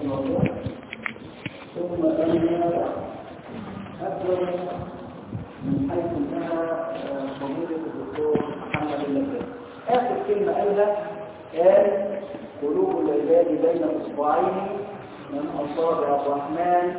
الله ثم أنا أبدأ من حيث انتهى فضيلة الدكتور محمد اللبان آخر كلمة قالها قال قلوب العباد بين إصبعين من أصابع الرحمن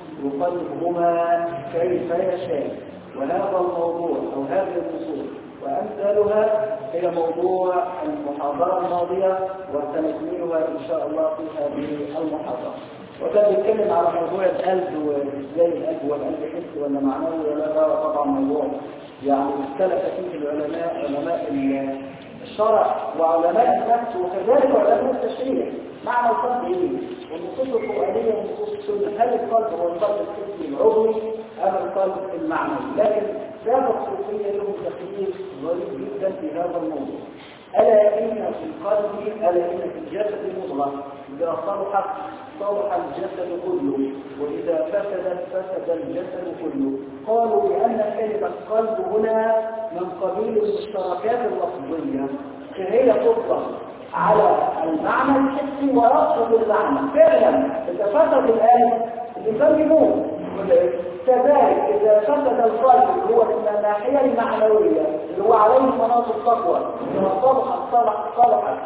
يقلبهما كيف يشاء وهذا الموضوع أو هذه النصوص وأمثالها هي موضوع المحاضرة الماضية وسنكملها إن شاء الله في هذه المحاضرة وكان بيتكلم على موضوع القلب وازاي القلب هو القلب حسي ولا معنوي ولا ده طبعا موضوع يعني اختلف فيه العلماء علماء الشرع وعلماء النفس وكذلك علماء التشريع معنى القلب ايه؟ والنصوص القرآنية والنصوص السنة هل القلب هو القلب الحسي العضوي أم القلب المعنوي؟ لكن ذات الصوفية له تخيير ظريف جدا في هذا الموضوع ألا إن في القلب ألا إن في الجسد مضغة إذا صلحت صلح الجسد كله وإذا فسدت فسد الجسد كله قالوا بأن كلمة قلب هنا من قبيل المشتركات اللفظية فهي تطلق على المعنى الحسي ويقصد المعنى فعلا إذا فسد الآن الإنسان يموت كذلك إذا فسد القلب اللي هو من الناحية المعنوية اللي هو عليه مناط التقوى إذا صلح صلح صلح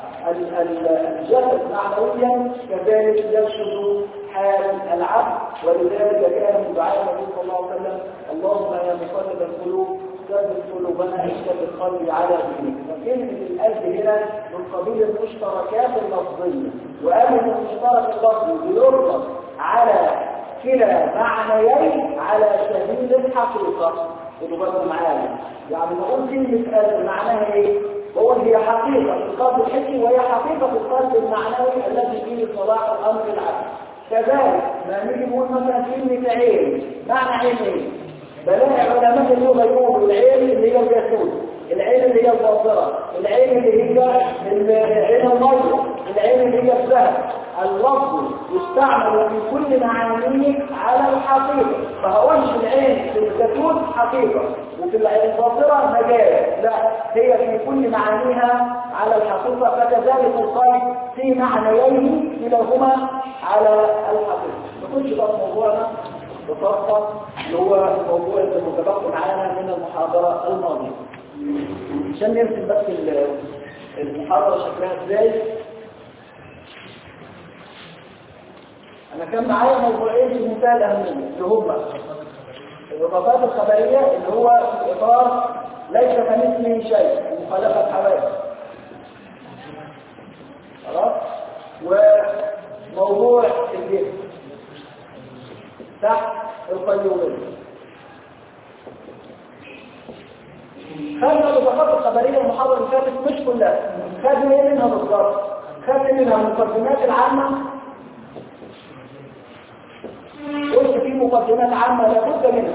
الجسد معنويا كذلك يفسد حال العبد ولذلك كان من دعاء النبي صلى الله عليه وسلم اللهم يا مقلب القلوب ثبت قلوبنا اشتد القلب على دينك فكلمة القلب هنا من قبيل المشتركات اللفظية وقال المشترك اللفظي بيربط على كلا معنيين على سبيل الحقيقة خدوا بالكم معايا يعني نقول كلمة قلب معناها ايه؟ بقول هي حقيقة في القلب الحسي وهي حقيقة في القلب المعنوي الذي فيه صلاح الأمر العبد كذلك ما نيجي نقول مثلا كلمة عين معنى عين ايه؟ بلاقي علماء اللغة يقولوا العين اللي هي الياسوس العين اللي هي الباصرة العين اللي هي العين المية العين اللي هي الذهب اللفظ يستعمل في كل معانيه على الحقيقة فهقولش العين في الزيتون حقيقة وفي العين الباصرة مجال لا هي في كل معانيها على الحقيقة فكذلك القلب في معنيين كلاهما على الحقيقة نخش بقى موضوعنا ببساطة اللي هو الموضوع اللي متبقى معانا من المحاضرة الماضية عشان نرسم بس المحاضرة شكلها ازاي انا كان معايا موضوعين في منتهى الاهميه اللي هما الاضافات الخبريه اللي هو في اطار ليس كمثله شيء مخالفه حوادث خلاص وموضوع الجسم تحت القيوميه خدنا الاضافات الخبريه المحاضره اللي فاتت مش كلها خدنا ايه منها بالظبط خدنا منها المقدمات العامه قلت في مقدمات عامة لابد منها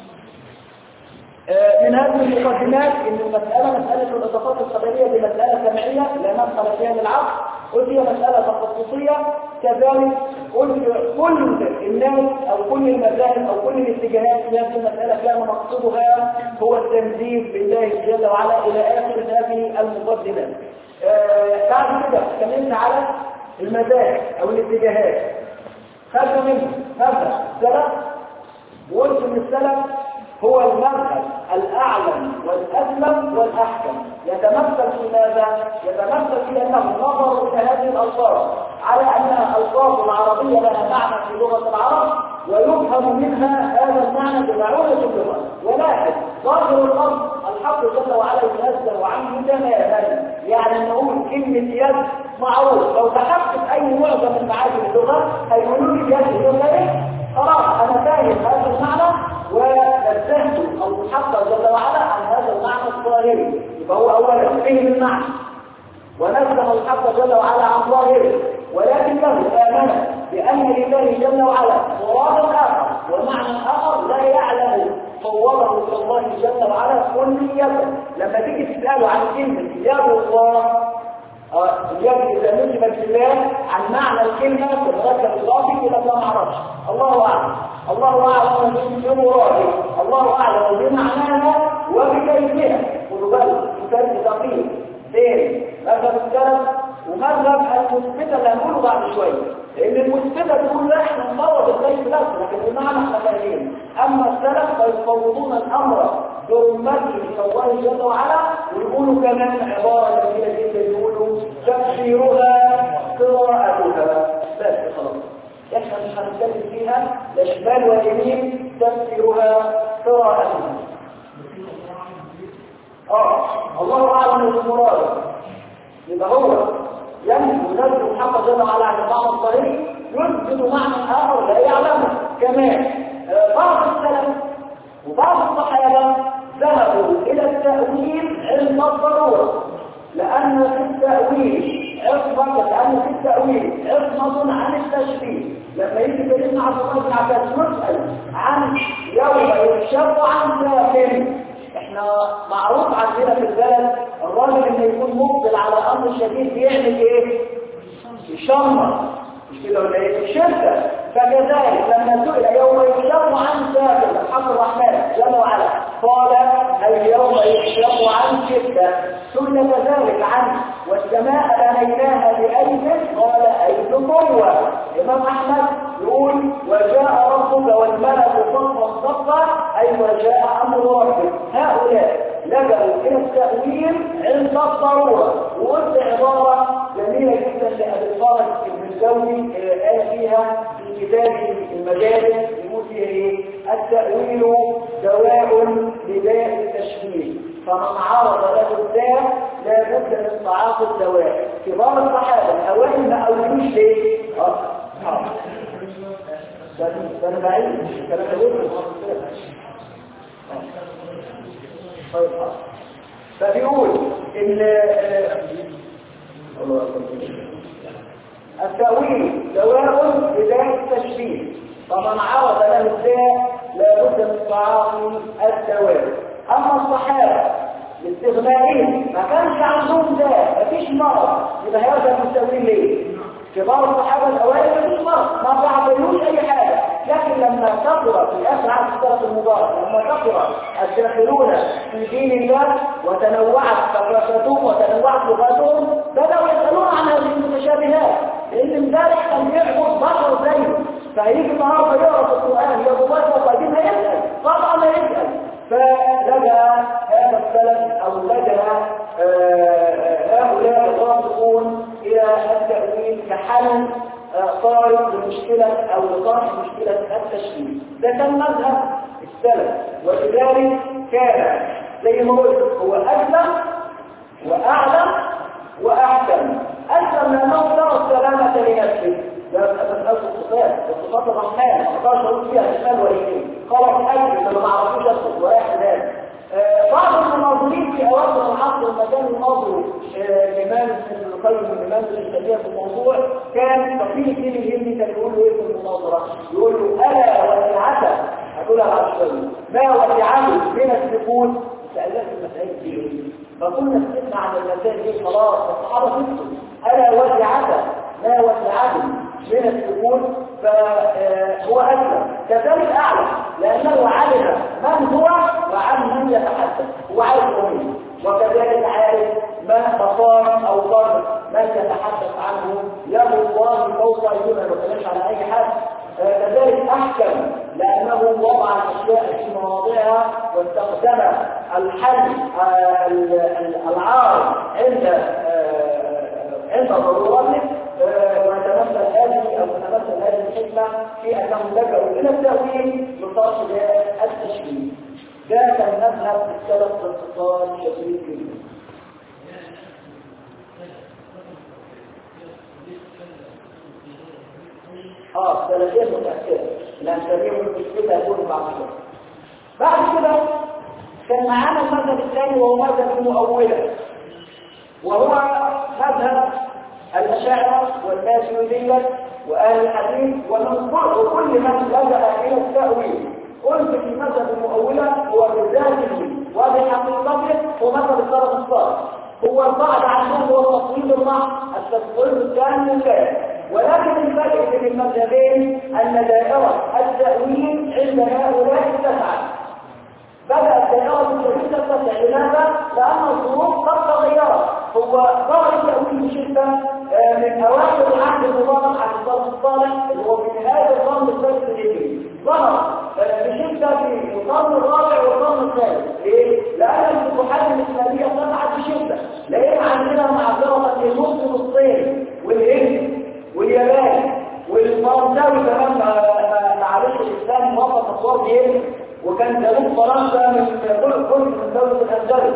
من هذه المقدمات ان المسألة مسألة الاضافات الخبرية دي مسألة سمعية لا ندخل فيها للعقل قلت هي مسألة تخصصية كذلك قلت كل الناس او كل المذاهب او كل الاتجاهات في هذه المسألة كان مقصودها هو التنزيل بالله جل وعلا الى اخر هذه المقدمات بعد كده اتكلمنا على المذاهب او الاتجاهات خدنا منه مذهب السلف وقلت ان السلف هو المذهب الاعلم والاسلم والاحكم يتمثل في ماذا يتمثل في انهم نظروا الى هذه الالفاظ على انها الفاظ العربيه لها معنى في لغه العرب ويفهم منها هذا المعنى بمعونه اللغه ولكن ظاهر الامر الحق جل وعلا ينزه عنه تماما يعني نقول كلمه يد معروف لو تحقق اي معظم من معاني اللغه هيقولوا لي يد هي خلاص انا فاهم هذا المعنى ونزهت او الحق جل وعلا عن هذا المعنى الظاهري يبقى هو اولا فهم المعنى ونزه الحق جل وعلا عن ظاهره ولكنه امن بان لله جل وعلا مراد اخر ومعنى اخر لا يعلم صوره الى الله جل وعلا كليته لما تيجي تساله عن كلمه يد الله اليد اذا نسبت لله عن معنى الكلمه تتركب اضافي الى ما نعرفش الله اعلم الله اعلم بمراده الله اعلم بمعناها وبكيفها خدوا بالك مثال دقيق بين مثل السلف ومذهب المثبتة اللي هنقوله بعد شوية لأن المثبتة تقول لا احنا نفوض الغيب بس لكن بمعنى احنا فاهمين أما السلف فيفوضون الأمر برمته إلى الله جل وعلا ويقولوا كمان عبارة جميلة جدا يقولوا تفسيرها قراءتها بس خلاص احنا مش هنتكلم فيها لا شمال ولا يمين تفسيرها قراءتها اه الله اعلم بالمراد يبقى هو ينفي نفسه الحق جل وعلا عن المعنى الصحيح يثبت معنى اخر لا يعلمه كمان آه، بعض السلف وبعض الصحابه ذهبوا الى التاويل علم الضروره لان في التاويل عصمه لان في التاويل عصمه عن التشبيه لما يجي سيدنا عبد الله بن عباس يسال عن يوم يكشف عن ساكن احنا معروف عندنا في البلد الراجل اللي يكون مقبل على امر شديد بيعمل ايه يشمر مش كده ولا ايه الشركه فكذلك لما سئل يوم يكشف عن ساكن الحق الرحمن جل وعلا قال اليوم يكشف عن شده سئل كذلك عنه والسماء بنيناها بايد قال ايد قوه الامام احمد يقول وجاء ربك والملك صفا صفا اي وجاء امر ربك هؤلاء لجأوا الى التأويل عند الضرورة وقلت عبارة جميلة جدا لأبي صالح ابن الجوزي آه، قال فيها في كتابه المجالس يقول فيها ايه التأويل دواء لداء التشبيه فمن عرض له الداء لا بد من تعاطي الدواء كبار الصحابة الأوائل ما أولوش ليه؟ اه اه ده ده انا بعيد الكلام ده بقوله طيب فبيقول ان التأويل دواء بداية التشبيه فمن عرض له الداء لابد من تعاطي الدواء اما الصحابة لاستغنائهم ما كانش عندهم داء مفيش مرض يبقى هذا التأويل ليه؟ كبار الصحابة الأوائل مفيش مرض ما بيعملوش أي حاجة لكن لما كثر في آخر عهد السلف المبارك لما كثر الداخلون في دين الله وتنوعت ثقافتهم وتنوعت لغاتهم بدأوا يسألون عن هذه المتشابهات لأن امبارح كان بيعبد بشر زيه فهيجي النهارده يقرا في القرآن يا ابو بكر وبعدين هيسأل طبعا هيسأل فلجأ هذا السلف أو لجأ هؤلاء الراسخون إلى التأويل كحل صارم لمشكلة أو لطرح مشكلة التشكيل ده كان مذهب السلف ولذلك كان زي ما قلت هو أسلم وأعلم وأحسن أسلم لأنه ترى السلامة لنفسه ده مسألة الصفات الصفات الرحمن ما اقدرش اقول فيها شمال ولا يمين خلاص اجل انا ما اعرفوش اسكت ولا احتمال بعض المناظرين في اواخر العصر لما كانوا يناظروا الامام ابن القيم والامام ابن تيميه في الموضوع كان تقييم الدين الهندي كان يقول له ايه في المناظره؟ يقول له الا وسعته هتقولها بعد شويه ما وسعته من السكون سالت المسائل دي فكنا سكتنا عن المسائل دي خلاص الصحابه سكتوا الا وسعته ما وسعته من السكون فهو أسلم كذلك أعلم لأنه علم من هو وعن من يتحدث هو عارف أمين وكذلك عارف ما مقام أو قرن من يتحدث عنه يد الله فوق أيدينا ما بتكلمش على أي حد كذلك أحكم لأنه وضع الأشياء في مواضعها واستخدم الحل العار عند عند ضرورته ونتمثل هذه او نتمثل هذه الحكمه في انهم لجأوا الى التاويل بطرح التشبيه ده كان مذهب السلف باختصار شديد جدا اه سلفيه متاثره لان سبيل المشكله يكون بعد كده بعد كده كان معانا المذهب الثاني وهو مذهب المؤوله وهو مذهب الأشاعرة والماتريدية وأهل الحديث ومن وكل من لجأ إلى التأويل قلت في مذهب المؤولة هو بذاته وبحقيقته هو مذهب السلف الصالح هو البعض عنهم هو تصوير المحض التصوير الثاني لله ولكن الفرق بين المذهبين أن دائرة التأويل عند هؤلاء اتسعت بدأت دائرة التأويل تتسع لماذا؟ لأن الظروف قد تغيرت هو ظهر التأويل بشدة آه، من أواخر العهد المبارك على الصلاة الصالح اللي هو في نهاية القرن الثالث الهجري ظهر آه، بشدة في القرن الرابع والقرن الثالث ليه؟ لأن الفتوحات الإسلامية طلعت بشدة لأن عندنا معذرة المسلم الصيني والهند واليابان والفرنساوي كمان معلش الإسلام وقف أصوات الهند وكان جنوب فرنسا من كل كل من دولة الأندلس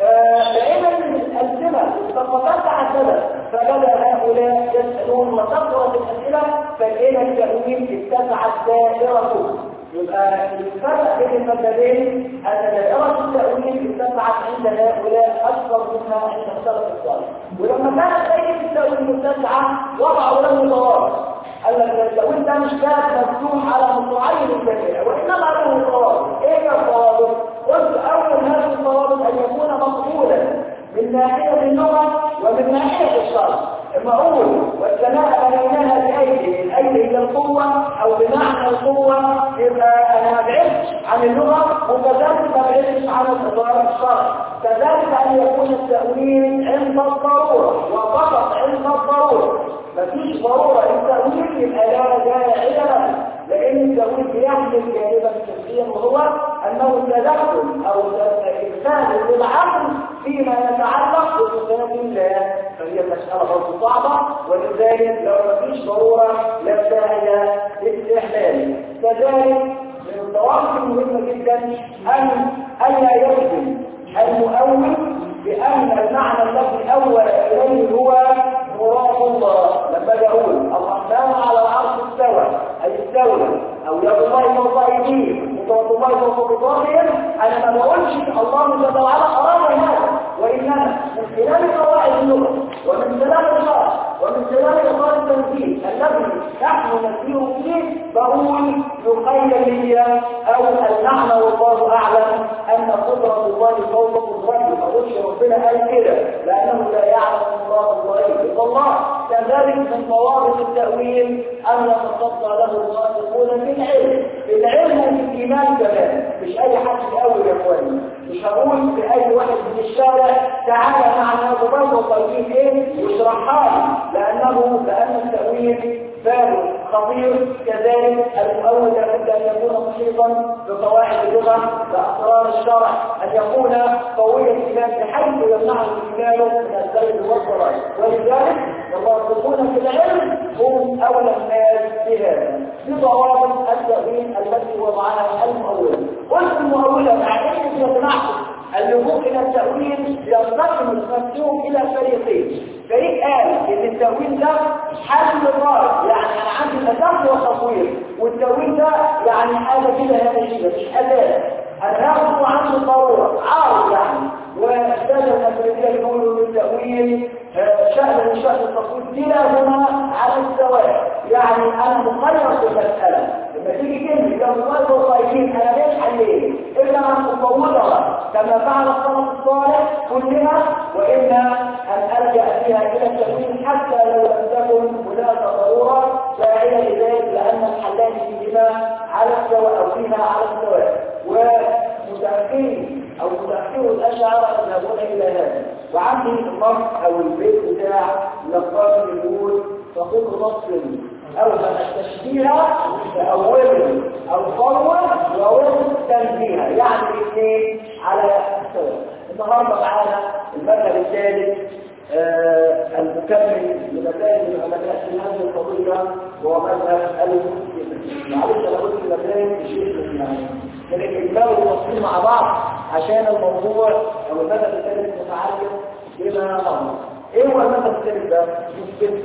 لأن الألسنة الثقافات تعددت فبدأ هؤلاء يسألون وكثرت الأسئلة فلقينا التأويل اتسعت دائرته يبقى الفرق بين المددين أن دائرة التأويل اتسعت عند هؤلاء أكثر منها عند السلف الصالح ولما كانت دائرة التأويل متسعة وضعوا له ضوابط قال لك التأويل ده مش كان مفتوح على مصراعين الجميع وإنما له ضوابط إيه الضوابط؟ قلت أول هذه الضوابط أن يكون مقبولا من ناحية اللغة ومن ناحية الشرع المقول والسماء بنيناها بأيدي الأيدي هي القوة أو بمعنى القوة يبقى أنا ما بعدتش عن اللغة وكذلك ما بعدتش عن الإدارة الشرع كذلك أن يكون التأويل عند الضرورة وفقط عند الضرورة مفيش ضرورة التأويل يبقى لا داعي له لأن التأويل بيحمل جانبا كثيرا وهو أنه التدخل أو الإرسال للعقل فيما يتعلق بصفات الله فهي مسألة برضه صعبة ولذلك لو مفيش ضرورة لا داعي لاستحلاله كذلك من الضوابط المهمة جدا أن ألا يجزم المؤول بأن المعنى الذي أول إليه هو مراد الله لما يقول الرحمن على العرش استوى أي استولى أو يد الله فوق أيديهم وطاعة الله فوق بطاقهم أنا ما بقولش الله جل وعلا أراد هذا وإنما من خلال قواعد اللغة ومن خلال الشرع ومن خلال إطار التنزيل الذي نحن نسير فيه بقول يخيل لي أو المعنى والله أعلم أن قدرة الله فوق قدرته ما قلش ربنا قال كده لأنه لا يعلم مراد الله إلا الله كذلك من ضوابط التأويل أن يتصدى له الراسخون في العلم في العلم وفي الإيمان كمان مش أي حد يأول يا إخواني مش هقول لأي واحد من الشارع تعالى معنا ببرضه طيبين إيه واشرحها لي لأنه لأن التأويل باب خطير كذلك المؤول لابد أن يكون محيطا بقواعد اللغة بأسرار الشرع أن يكون قوي الإيمان بحيث يمنعه الإيمان من الزيد والضلال ولذلك الراسخون في العلم هم أولى الناس بهذا بضوابط التأويل التي وضعها المؤول قلت المؤولة مع أن يقنعكم اللجوء إلى التأويل ينقسم المفتوح إلى فريقين فريق قال إن التأويل ده حل طارئ يعني أنا عندي تدخل وتطوير والتأويل ده يعني حاجة كده هامشية مش أساس أنا هاخده عنه الضرورة عارض يعني والسادة الأمريكية يقولوا إن التأويل شأن من شأن التصوير كلاهما على السواء يعني أنا مخير في المسألة لما تيجي كلمة لو مخير وصايفين أنا ليش حلين إلا أن أطورها كما فعل الصلاة الصالح كلها وإما أن ألجأ فيها إلى التأويل حتى لو لم تكن هناك ضرورة داعية لذلك لأن الحلان فيهما على السواء أو فيها على السواء ومتأخرين أو متأخر الأشعر يذهبون إلى هذا وعندي النص أو البيت بتاع لقاط يقول فخذ نص أوهم التشبيه فأوله أو صور وأوله تنبيها يعني الاثنين على السواء النهارده معانا المذهب الثالث آه المكمل لمذاهب العلماء في هذه القضية وهو مذهب المسلمين معلش أنا قلت المذاهب الشيخ المعنى لكن الإجمال والتفصيل مع بعض عشان الموضوع أو المذهب الثالث متعلق بما أمر إيه هو المذهب الثالث ده؟ مثبت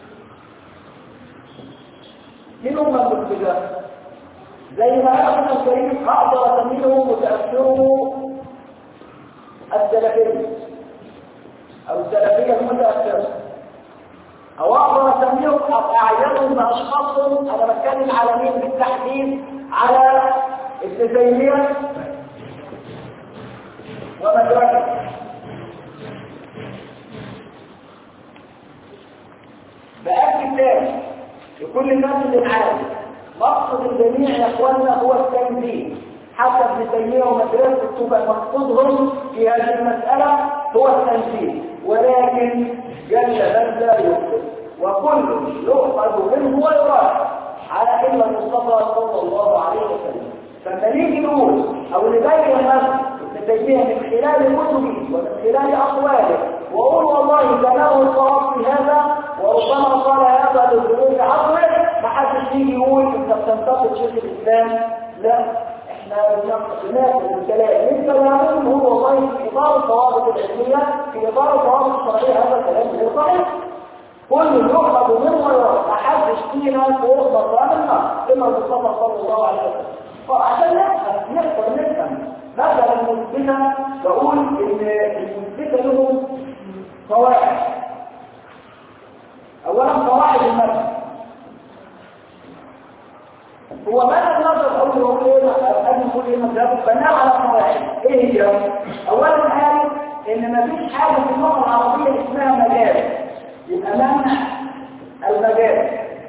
مين هم المثبتة؟ زي ما أخذ الكريم أقدر أسميه متأثره السلفية أو السلفية المتأثرة أو أقدر أسميهم أعينهم بأشخاصهم أنا بتكلم على مين بالتحديد على ابن تيمية ومدرسة بأكد تاني لكل الناس اللي معانا مقصد الجميع يا اخواننا هو التنزيل حتى ابن تيميه ومدرسه تبقى مقصودهم في هذه المساله هو التنزيل ولكن جل من لا يخطئ وكل يؤخذ منه ويراد على إلا المصطفى صلى الله عليه وسلم فلما نيجي نقول أو نبين هذا نبينها من خلال كتبه ومن خلال أقواله وأقول والله كلامه الصواب في هذا وربما قال هذا للظروف عقله ما حدش يجي يقول انت بتنتقد شيخ الاسلام لا احنا بناخد الكلام من كلامهم هو والله في اطار الضوابط العلميه في اطار الضوابط الشرعيه هذا الكلام غير صحيح كل يؤخذ منه ويرى ما حدش فينا فوق مقام النار كما المصطفى صلى الله عليه وسلم فعشان نفهم نقدر نفهم مثلا المثبته بقول ان المثبته لهم قواعد اولا قواعد المذهب هو ماذا نظر اول هو ايه قبل نقول ايه مذهب بناء على قواعد ايه هي اولا قال ان ما فيش حاجه في اللغه العربيه اسمها مجاز يبقى منع المجاز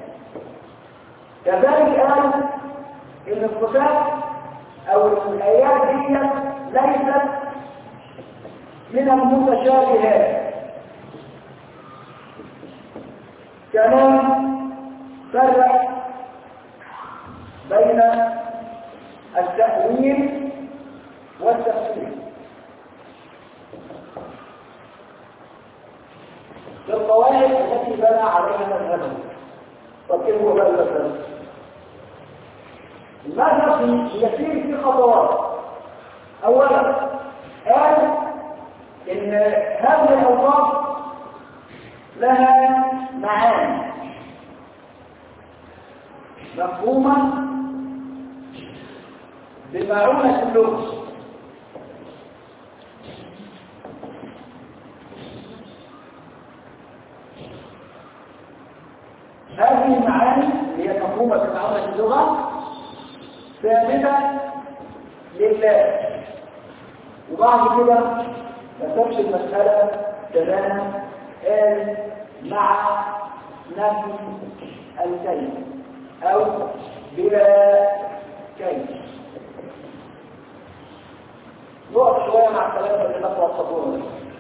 كذلك قال ان الصفات او الايات دي ليست من المتشابهات كمان فرق بين التأويل والتفسير للقواعد التي بنى عليها مذهبه طب ايه هو بقى المذهب؟ المذهب يسير في خطوات اولا قال ان هذه الاوصاف لها معاني مفهومة بمعونة اللغة هذه المعاني هي مفهومة بمعونة اللغة ثابتة لله وبعد كده ما سابش المسألة تماما قال مع نفي الكلمة أو بلا كيف نقف شوية مع الكلام اللي نقرأ الصبور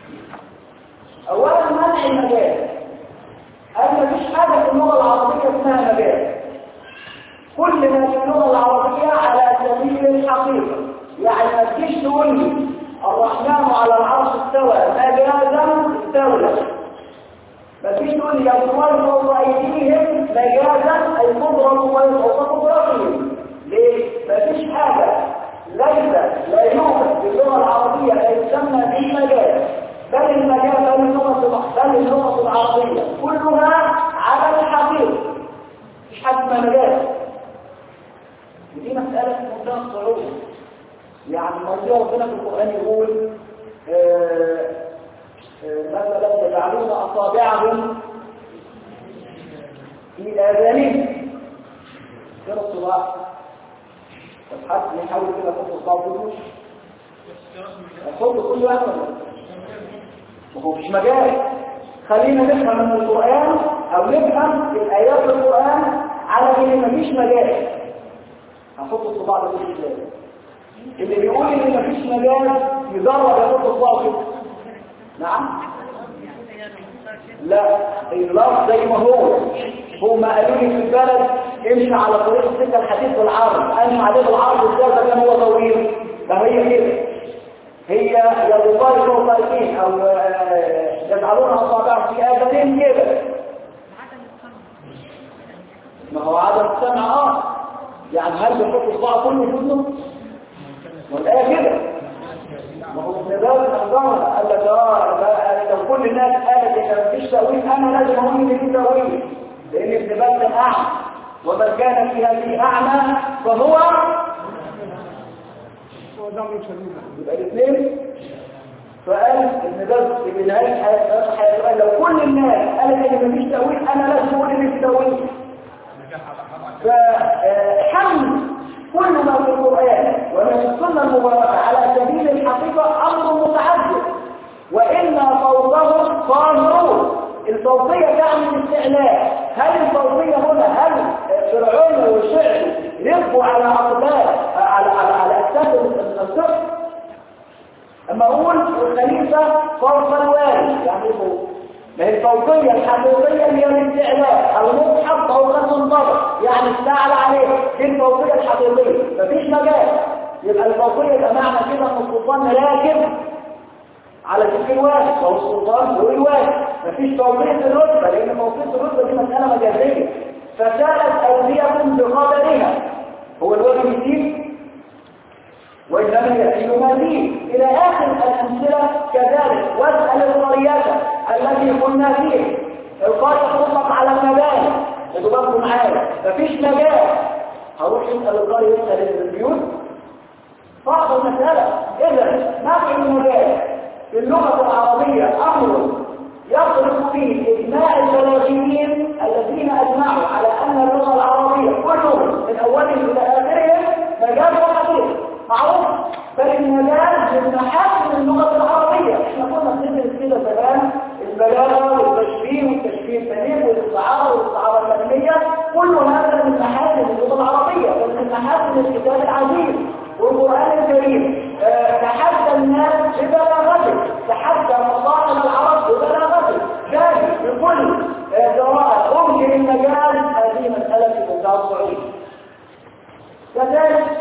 أولا منع المجال قال مفيش حاجة في اللغة العربية اسمها مجال كل ما في اللغة العربية على سبيل الحقيقة يعني ما تجيش تقول لي الرحمن على العرش استوى مجازا استولى ما تجيش تقول لي يضرب فوق ايديهم مجازا اي مضرب فوق قدرتهم ليه؟ ما فيش حاجة ليس لا يوجد في اللغة العربية لا يسمى بالمجاز بل المجاز بل اللغة بل اللغة العربية كلها على الحقيقة مش حد ما مجاز ودي مسألة منتهى الصعوبة يعني موضوع ربنا في القرآن يقول آه آه مثلا يجعلون أصابعهم في آذانهم غير الصباع طب حد يحاول كده يحط الصباع كله يحط كل واحد ما هو مش مجال خلينا نفهم من القرآن أو نفهم الآيات القرآن على إن مفيش مجال هحط الصباع ده كله ازاي اللي بيقول ان مفيش مجال يجرب يحط الصباع كده نعم لا اللفظ زي ما هو هم قالوا لي في البلد امشي على طريق السكه الحديث بالعرض انا عليه بالعرض ازاي ده كان هو طويل ده هي كده هي يضطر طريقين او يجعلون اصابعهم في اذانهم كده ما هو عدم السمع اه يعني هل بيحط الصباع كله في اذنه والايه كده ما هو ابن باز اخبرنا قال لك اه بقى لو كل الناس قالت ان مفيش تاويل انا لازم اقول ان في تاويل لان ابن باز كان اعمى ومن كان في هذه اعمى فهو يبقى الاثنين فقال ابن باز في نهايه حياته قال لو كل الناس قالت ان مفيش تاويل انا لازم اقول ان في تاويل فحمل كل ما في القرآن ومن السنة المباركة على سبيل الحقيقة أمر متعدد وإنا فوقهم قاهرون الفوقية تعني الاستعلاء هل الفوقية هنا هل فرعون والشعر ربوا على أقدار على على على أساس الصفر لما اقول الخليفه فوق الوالي يعني فوق ما هي الفوقيه الحقيقيه اللي هي الاستعلاء او المصحف فوق المنطقه يعني استعلى عليه دي الفوقيه الحقيقيه مفيش مجال يبقى الفوقيه يبقى معنى كده ان السلطان راكب على كف الواحد فهو السلطان هو الواحد مفيش توقيت الرتبة لأن توقيت الرتبة دي مسألة مجازية فسالت أولياء بقدرها هو الواجب يسيب وإنما يأتي ما فيه إلى آخر الأمثلة كذلك واسأل القرية التي كنا فيه القرية تطلق على المباني تضربوا معايا مفيش مجال هروح يسأل القرية يسأل البيوت صعب المسألة إذا ما في المجال في اللغة العربية أمر يصرف فيه إجماع البلاغيين الذين أجمعوا على أن اللغة العربية كلهم من أولهم إلى آخرهم مجال وحديث معروف بل المجال من محاسن اللغة العربية احنا كنا بندرس كده زمان البلاغة والتشبيه والتشبيه البليغ والاستعارة والاستعارة المبنية كل هذا من محاسن اللغة العربية بل من محاسن الكتاب العزيز والقرآن الكريم أه تحدى الناس ببلاغته تحدى مصائب العرب ببلاغته ذلك بكل جرائد أمكن المجال هذه مسألة في منتهى الصعود كذلك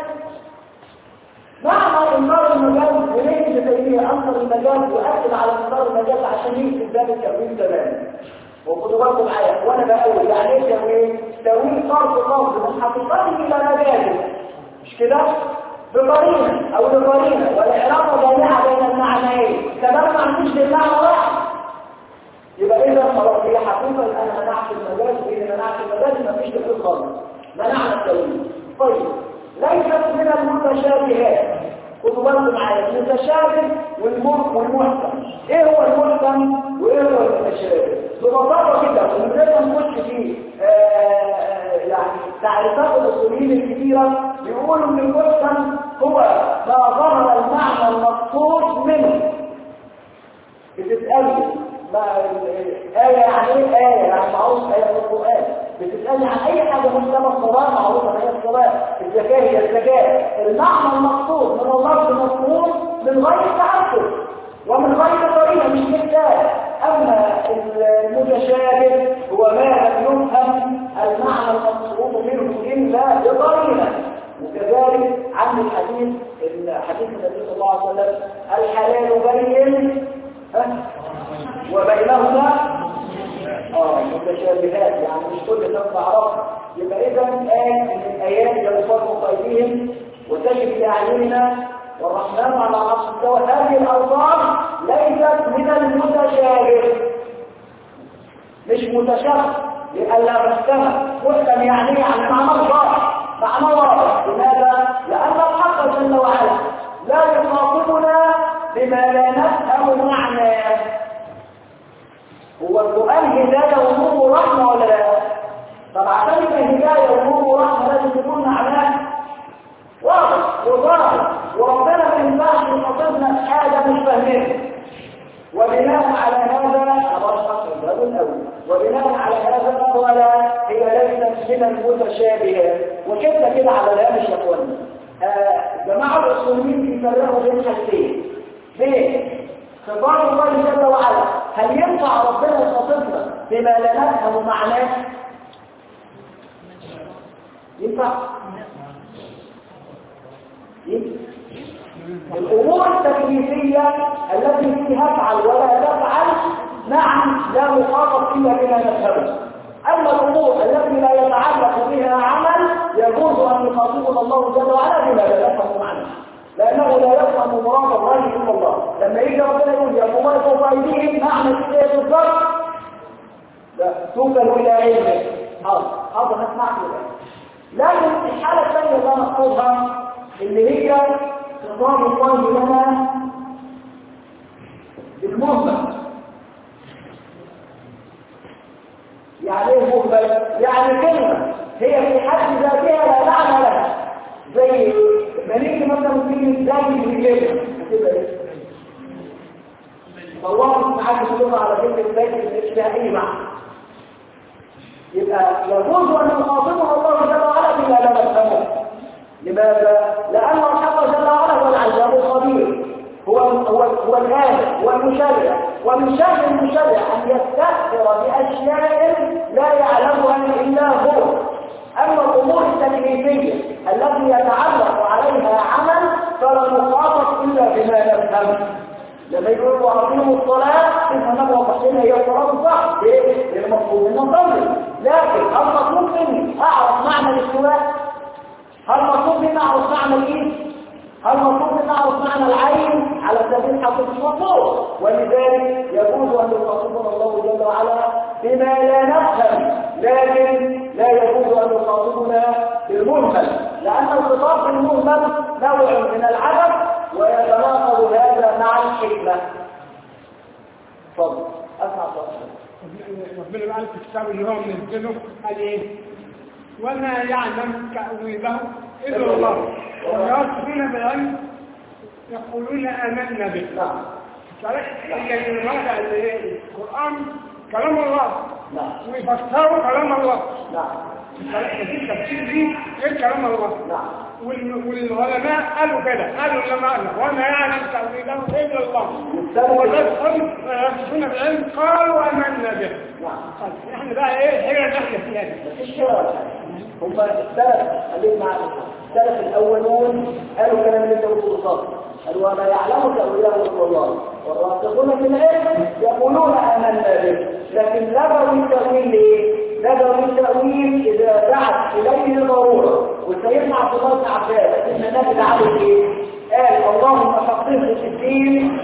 معنى انكار المجال وليه ابن تيميه انكر المجال واكد على انكار المجال عشان يكتب باب التأويل تماما وخدوا بالكم معايا وانا بقول يعني ايه تأويل؟ تأويل صرف اللفظ من حقيقته الى مجاله مش كده؟ بقرينه او بقرينه والعلاقه جامعه بين المعنيين كمان ما عنديش بالمعنى واحد يبقى اذا خلاص هي حقيقه انا منعت المجال واذا منعت المجال ما فيش تأويل خالص منعنا التأويل طيب ليست من المتشابهات خدوا بالكم معايا المتشابه والمحكم والمحكم ايه هو المحكم وايه هو المتشابه ببساطه كده ومن غير ما نخش في يعني تعريفات الاصوليين الكثيره بيقولوا ان المحكم هو ما ظهر المعنى المقصود منه بتتقال ما آية يعني ايه آية يعني معروف آية في القرآن بتسألني عن أي حاجة مهمة الصلاة معروفة هي الصلاة الزكاة هي الزكاة المعنى المقصود من الله المقصود من غير تعسف ومن غير طريقة مش محتاج أما المتشابه هو ما لم يفهم المعنى المقصود منه إلا بطريقة وكذلك عن الحديث حديث النبي صلى الله عليه وسلم الحلال بين وبينهما اه متشابهات يعني مش كل شخص عرفها يبقى اذا آية من الآيات يلفظ قيدهم وتجد لأعيننا والرحمن على عرش استوى هذه الألفاظ ليست من المتشابه مش متشابه لألا نفسها محكم يعني يعني معنى الله معنى واضح لماذا؟ لأن الحق جل وعلا لا يخاطبنا بما لا نفهم معناه هو القرآن هداية ونور ورحمة ولا لا؟ طب عشان يبقى هداية ونور ورحمة لازم تكون معناه واضح وظاهر وربنا ما ينفعش يخاطبنا حاجة مش فاهمينها وبناء على هذا أبرحق الباب الأول وبناء على هذا ولا هي ليست من المتشابهات وكده كده على الهامش يا اخوانا جماعة الأصوليين بيفرقوا بين حاجتين بين خبار الله جل وعلا هل ينفع ربنا يخاطبنا بما لا نفهم معناه ينفع الامور التكليفيه التي فيها افعل ولا تفعل نعم لا مخاطب فيها بما نفهمه اما الامور التي لا يتعلق بها عمل يجوز ان يخاطبنا الله جل وعلا بما لا نفهم معناه لأنه لا يفهم مراد الله إلا الله لما يجي ربنا يقول يا الله فوق أيديهم معنى كده بالظبط لا توكل إلى علمه حاضر حاضر هسمعك لكن الحالة الثانية اللي أنا أقصدها اللي هي خطاب الله لنا بالمهمل يعني ايه مهمل؟ يعني كلمة هي في حد ذاتها لا معنى لها زي مليك مثلا في زي الرجال هتبقى ايه فالله سبحانه وتعالى على كلمه زي مش لها اي معنى يبقى يجوز ان يخاطبها الله جل وعلا بما لا نفهمه لماذا؟ لان الحق جل وعلا هو العلام الخبير هو هو المشرع ومن شأن المشرع أن يستأثر بأشياء لا يعلمها إلا هو أما الأمور التكليفية التي يتعلق عليها عمل فلا نخاطب إلا بما نفهم لما يقول وأقيموا الصلاة ثم نبغى تحسين هي الصلاة صح ليه؟ المطلوب من نصلي لكن هل مطلوب مني أعرف معنى الاستواء؟ هل مطلوب مني أعرف معنى الإيد؟ هل مطلوب مني أعرف معنى العين على سبيل حقيقة المطلوب ولذلك يجوز أن يخاطبنا الله جل وعلا بما لا نفهم لكن لا يجوز أن يخاطبنا بالمهمل لأن الخطاب بالمهمل نوع من العدم ويتناقض هذا مع الحكمة تفضل أسمع صوتك ربنا قال في الكتاب اللي هو منزله قال ايه وما يعلم تأويله إلا الله والراسخين بالعلم يقولون آمنا به نعم يعني هذا القرآن كلام الله نعم ويفسروا كلام الله نعم التفسير دي غير كلام الله نعم وال- والعلماء قالوا كده قالوا العلماء وما يعلم تأويله إلا الله يستمر والراسخين بالعلم قالوا آمنا به نعم طيب احنا بقى ايه الحيرة اللي احنا فيها دي مفيش كده هم السلف خليك معنا السلف الاولون قالوا الكلام اللي انت قلته بالظبط قالوا وما يعلم تاويله الا الله والراسخون في العلم يقولون امنا به لكن لغوا التاويل ليه؟ لغوا التاويل اذا دعت اليه الضروره وسيدنا عبد الله بن عباس ان النبي عمل ايه؟ قال اللهم فقهه في الدين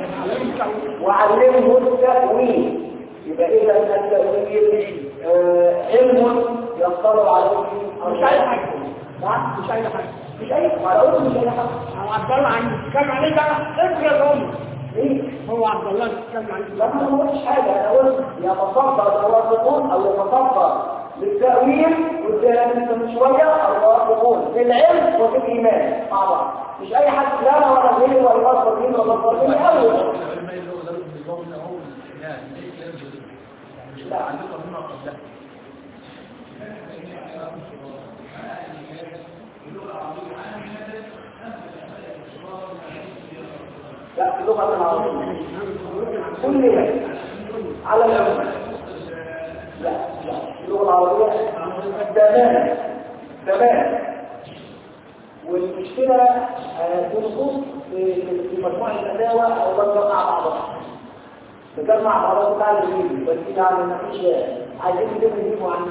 وعلمه التاويل يبقى اذا التاويل آه، علم يطلع عليه مش أي حاجة نعم مش أي حاجة مش اي ما اقول مش اي حاجه أو عبد الله عن بيتكلم عليه ده افرض هم ليه هو عبد الله بيتكلم عليه لا انا ما قلتش حاجه انا قلت يتصدر الراسخون او يتصدر للتاويل والكلام انت من شويه الراسخون في العلم وفي الايمان مع بعض مش اي حد لا انا ولا غيري ولا الراسخين ولا الراسخين اول لا لا في اللغه العربيه كل ما على العموم لا لا اللغه العربيه تمام تمام والمشكله آه، في نصوص في في مجموعه الفتاوى او بجمع مع بعضها تجمع بعضها بتاع الانجليزي بس يعني ما فيش عايزين نجيب نجيب وعن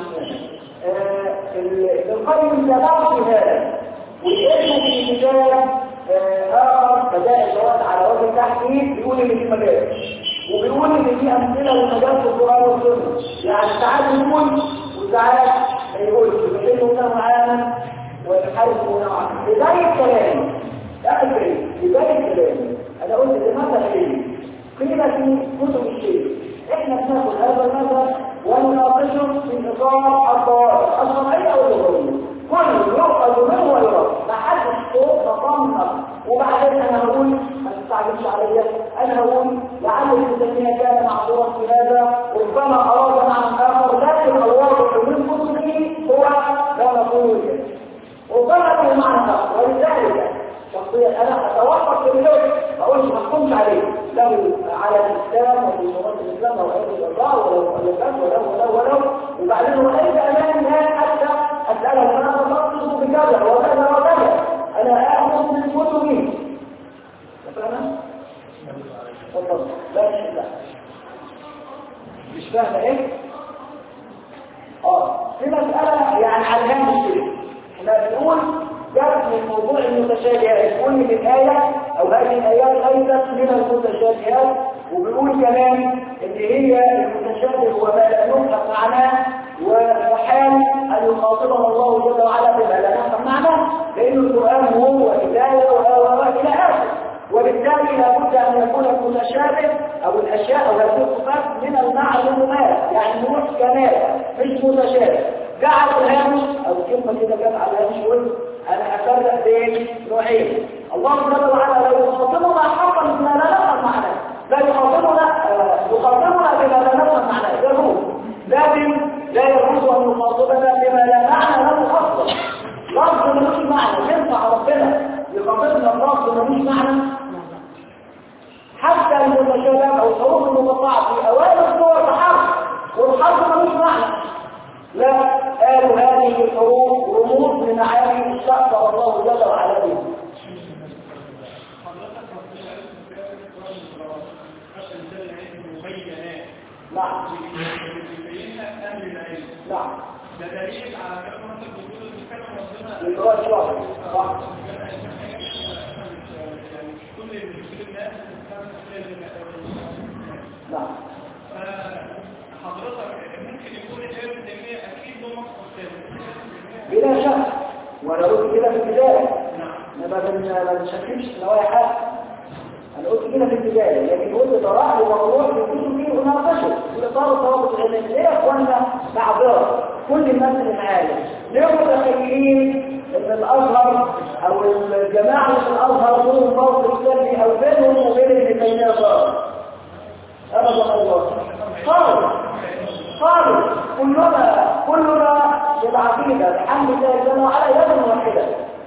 القيم تبعه في هذا والاسم في الكتاب آخر بدائع الجواز على وجه التحقيق بيقول ان في مجال وبيقول ان في امثله للمجال في القران والسنه يعني ساعات يقول وساعات ما يقولش يحل له عاما ويحرف نوعا بدايه كلامي لا ادري بدايه كلامي انا قلت لماذا ايه قيل في كتب الشيخ احنا بناخد هذا المذهب ونناقشه في اطار الضوابط الشرعيه او اللغويه كل يؤخذ منه ويرد ما حدش فوق مقام النقد وبعدين انا هقول ما تستعجلش عليا انا هقول لعل ابن تيميه كان معذورا في هذا ربما اراد معنى اخر لكن الواضح من كتبه هو لا نقول كده ربما له معنى اخر ولذلك شخصيا انا اتوقف في اليوم ما اقولش ما احكمش عليه له على الاسلام وفي شروط الاسلام او اي الارضاء ولو مؤلفات ولو ولو ولو وبعدين رايت امامي الان حتى اساله انا تخصص بكذا وكذا وكذا انا اخذ من كتبي فاهم؟ تفضل لا مش لا مش فاهمه ايه؟ اه في مساله يعني على الهامش كده احنا بنقول جاءت من موضوع المتشابهات يقول من الآية أو هذه الآيات ليست من المتشابهات وبيقول كمان إن هي المتشابه هو ما لا نفهم معناه وحال أن يخاطبنا الله جل وعلا بما لا نفهم معناه لأن القرآن هو هداية وهو إلى آخر وبالتالي لابد أن يكون المتشابه أو الأشياء أو هذه الصفات من المعلومات يعني محكمات مش متشابه جعل الهامش أو كلمة كده جت على الهامش قلت أنا أفرق بين نوعين الله جل وعلا لا يخاطبنا حقا بما لا نفهم معناه لا يخاطبنا آه، يخاطبنا بما لا نفهم معناه يجوز لكن لا يجوز أن يخاطبنا بما لا معنى له أصلا لفظ ملوش معنى ينفع ربنا يخاطبنا بلفظ ملوش معنى حتى المتشابه أو استغفر الله جل وعلا به نعم نعم ده دليل على كلمة الوجود اللي كان ربنا الإدراك الشرعي صح يعني كل كل الناس نعم فحضرتك ممكن يكون العلم الدينية أكيد له مقصد ثاني بلا شك وانا قلت كده في البدايه نعم انا ما ما بنشكلش في نوايا حد انا قلت كده في البدايه لكن قلت طرح وموضوع يكون فيه مناقشه في اطار الضوابط العلميه ليه يا اخوانا معذره كل الناس اللي معايا ليه متخيلين ان الازهر او الجماعه اللي في الازهر دول موقف سلبي او بينهم وبين ابن تيميه ضرر ابدا الله خالص خالص كلنا كلنا بالعقيده الحمد لله جل وعلا يد واحده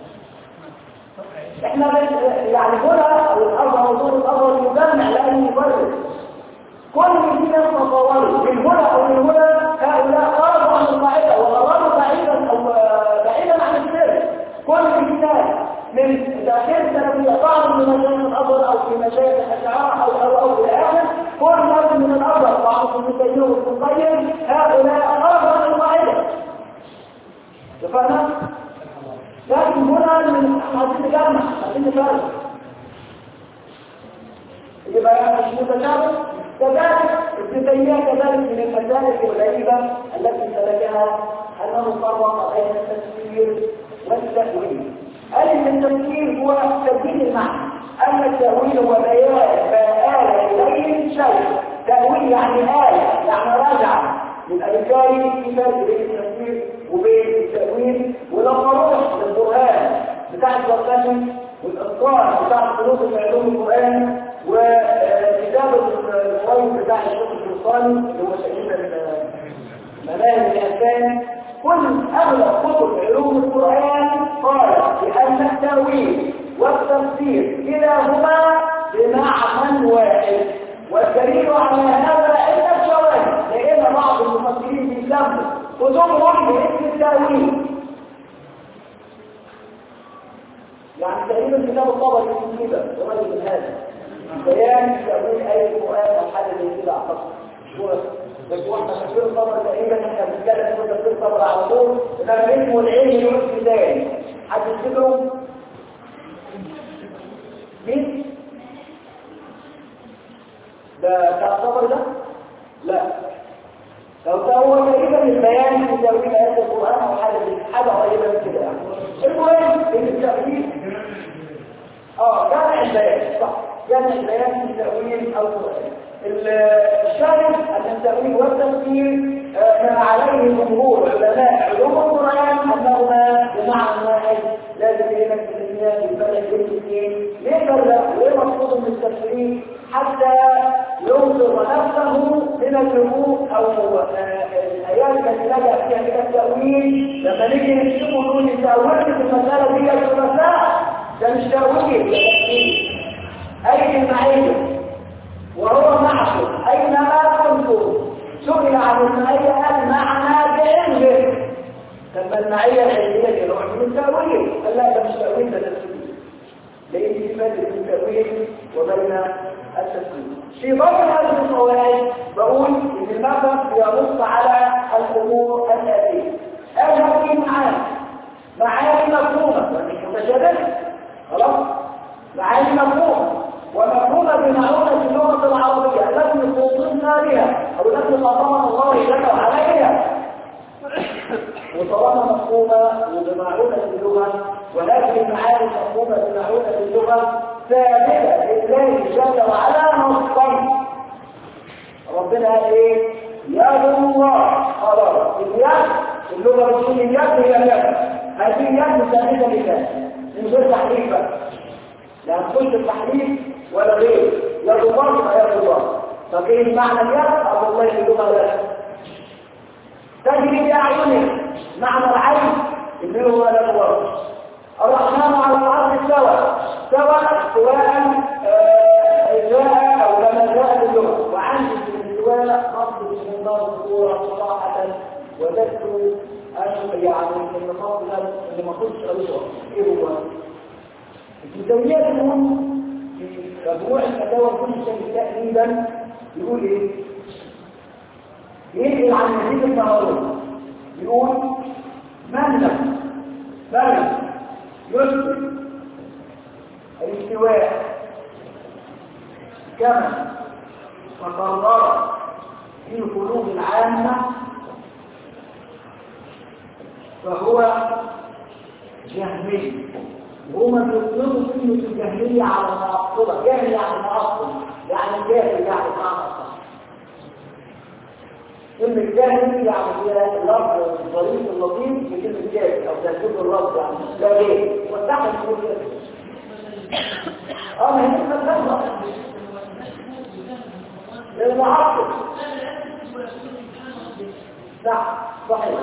احنا بس- يعني هنا او الازهر ودور الازهر يجمع لا يفرق كل دي ناس تطوروا من هنا او من هنا هؤلاء خرجوا عن القاعده وخرجوا بعيدا او بعيدا عن السر كل دي ناس من داخل سلفيه بعض من مشايخ الازهر او في مشايخ الاشعار او او او الى اخره كل ناس من الازهر بعض من تيميه وابن القيم هؤلاء خرجوا عن القاعده اتفقنا؟ لكن هنا من عايزين نجمع عايزين نفرق يبقى يعني مش متشابه كذلك ابن تيميه كذلك من المسالك الغريبه التي سلكها انه فرق بين التفسير والتاويل قال ان التفسير هو تبديل المعنى اما التاويل هو بيان ما آل اليه شيء تاويل يعني آل يعني رجع يبقى بالتالي في فرق بين التفسير وبين التاويل ولما نروح للقران بتاع الزرقاني والإصدار بتاع الخلوق في علوم القرآن وكتاب القرآن بتاع الشيخ السلطاني اللي هو شهيد المناهج الأسان كل أغلب كتب علوم القرآن قال بأن التأويل والتفسير كلاهما بمعنى واحد والدليل على هذا إن الشواهد لأن بعض المفسرين بيسموا كتبهم باسم التأويل يعني تقريبا كتاب الطبري من كده قريب من هذا بيان تأويل آية القرآن أو حاجة زي كده أعتقد مش هو بس واحنا تفسير الطبري تقريبا احنا بنتكلم في تفسير الطبري على طول انما اسمه العلم يوسف تاني حد يفتكره؟ مين؟ ده بتاع الطبري ده؟ لا لو ده هو تقريبا البيان في تأويل آيات القرآن أو حاجة زي حاجة قريبة من كده يعني المهم ان التأويل اه جامع البيان صح جامع البيان في التأويل أو القرآن الشاهد أن التأويل والتفسير آه، ما عليه جمهور علماء علوم القرآن أنهما بمعنى واحد لازم يجب الإسلام يفرق بين الاثنين ليه فرق؟ ليه مقصود من التفسير حتى ينصر نفسه من الجمهور أو آه، الآيات التي لجأ فيها إلى التأويل لما نيجي نكتبه نقول التأويل في المسألة دي الخلفاء ده مش تأويل ده تفسير أي المعية وهو معكم أينما كنتم سئل عن المعية قال معنا بعلمه لما المعية العلمية دي نوع من التأويل قال لا ده مش تأويل ده تفسير لأن في فرق بين التأويل وبين التفسير في ضمن هذه القواعد بقول ان المذهب ينص على الامور الاتيه اذهب في معاني معاني مفهومه ومش متشابهه خلاص معاني مفهومه ومفهومه بمعونه اللغه العربيه التي خصصنا بها او التي خاطبنا الله جل وعلا بها وطالما مفهومه وبمعونه اللغه ولكن المعاني مفهومه بمعونه اللغه ثابته لله جل وعلا نصا ربنا قال ايه يد الله خلاص اليد اللغه بتقول اليد هي اليد هذه اليد ثابته لله من غير تحريف بقى لا تخش التحريف ولا غير يد الله يبقى يد الله طب ايه معنى اليد ابو الله في اللغه لا تجري باعينه معنى العين اللي هو لا الله الرحمن على العرش استوى سواء سواء جاء او لما جاء باللغه وعندي في الاستواء نصب بسم الله الصوره صراحه وجدت أنا يعني النقاط اللي ما كنتش قريتها إيه هو؟ الجزئيات هم في مجموع الفتاوى كل شيء تقريبا يقول إيه؟ ينقل عن نتيجة المعروف يقول من لم بل يثبت الاستواء كما تقرر في القلوب العامة فهو جهمي وهما بيطلقوا كلمة الجهمية على المعطلة جهمي يعني معطل يعني كافر يعني معنى صح كلمة جاهل يعني هي اللفظ الظريف اللطيف بكلمة جاهل أو تنسيب اللفظ يعني ده ليه؟ والتحت يقول كده اه ما هي كلمة كلمة للمعطل صح صحيح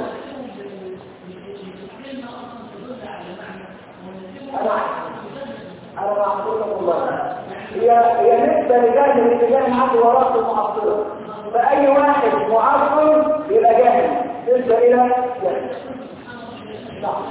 أنا أنا معطلة الله هي هي نسبة لجاهل الاتجاه معاك وراء المعطلة فأي واحد معطل يبقى جاهل نسبة إلى جاهل نعم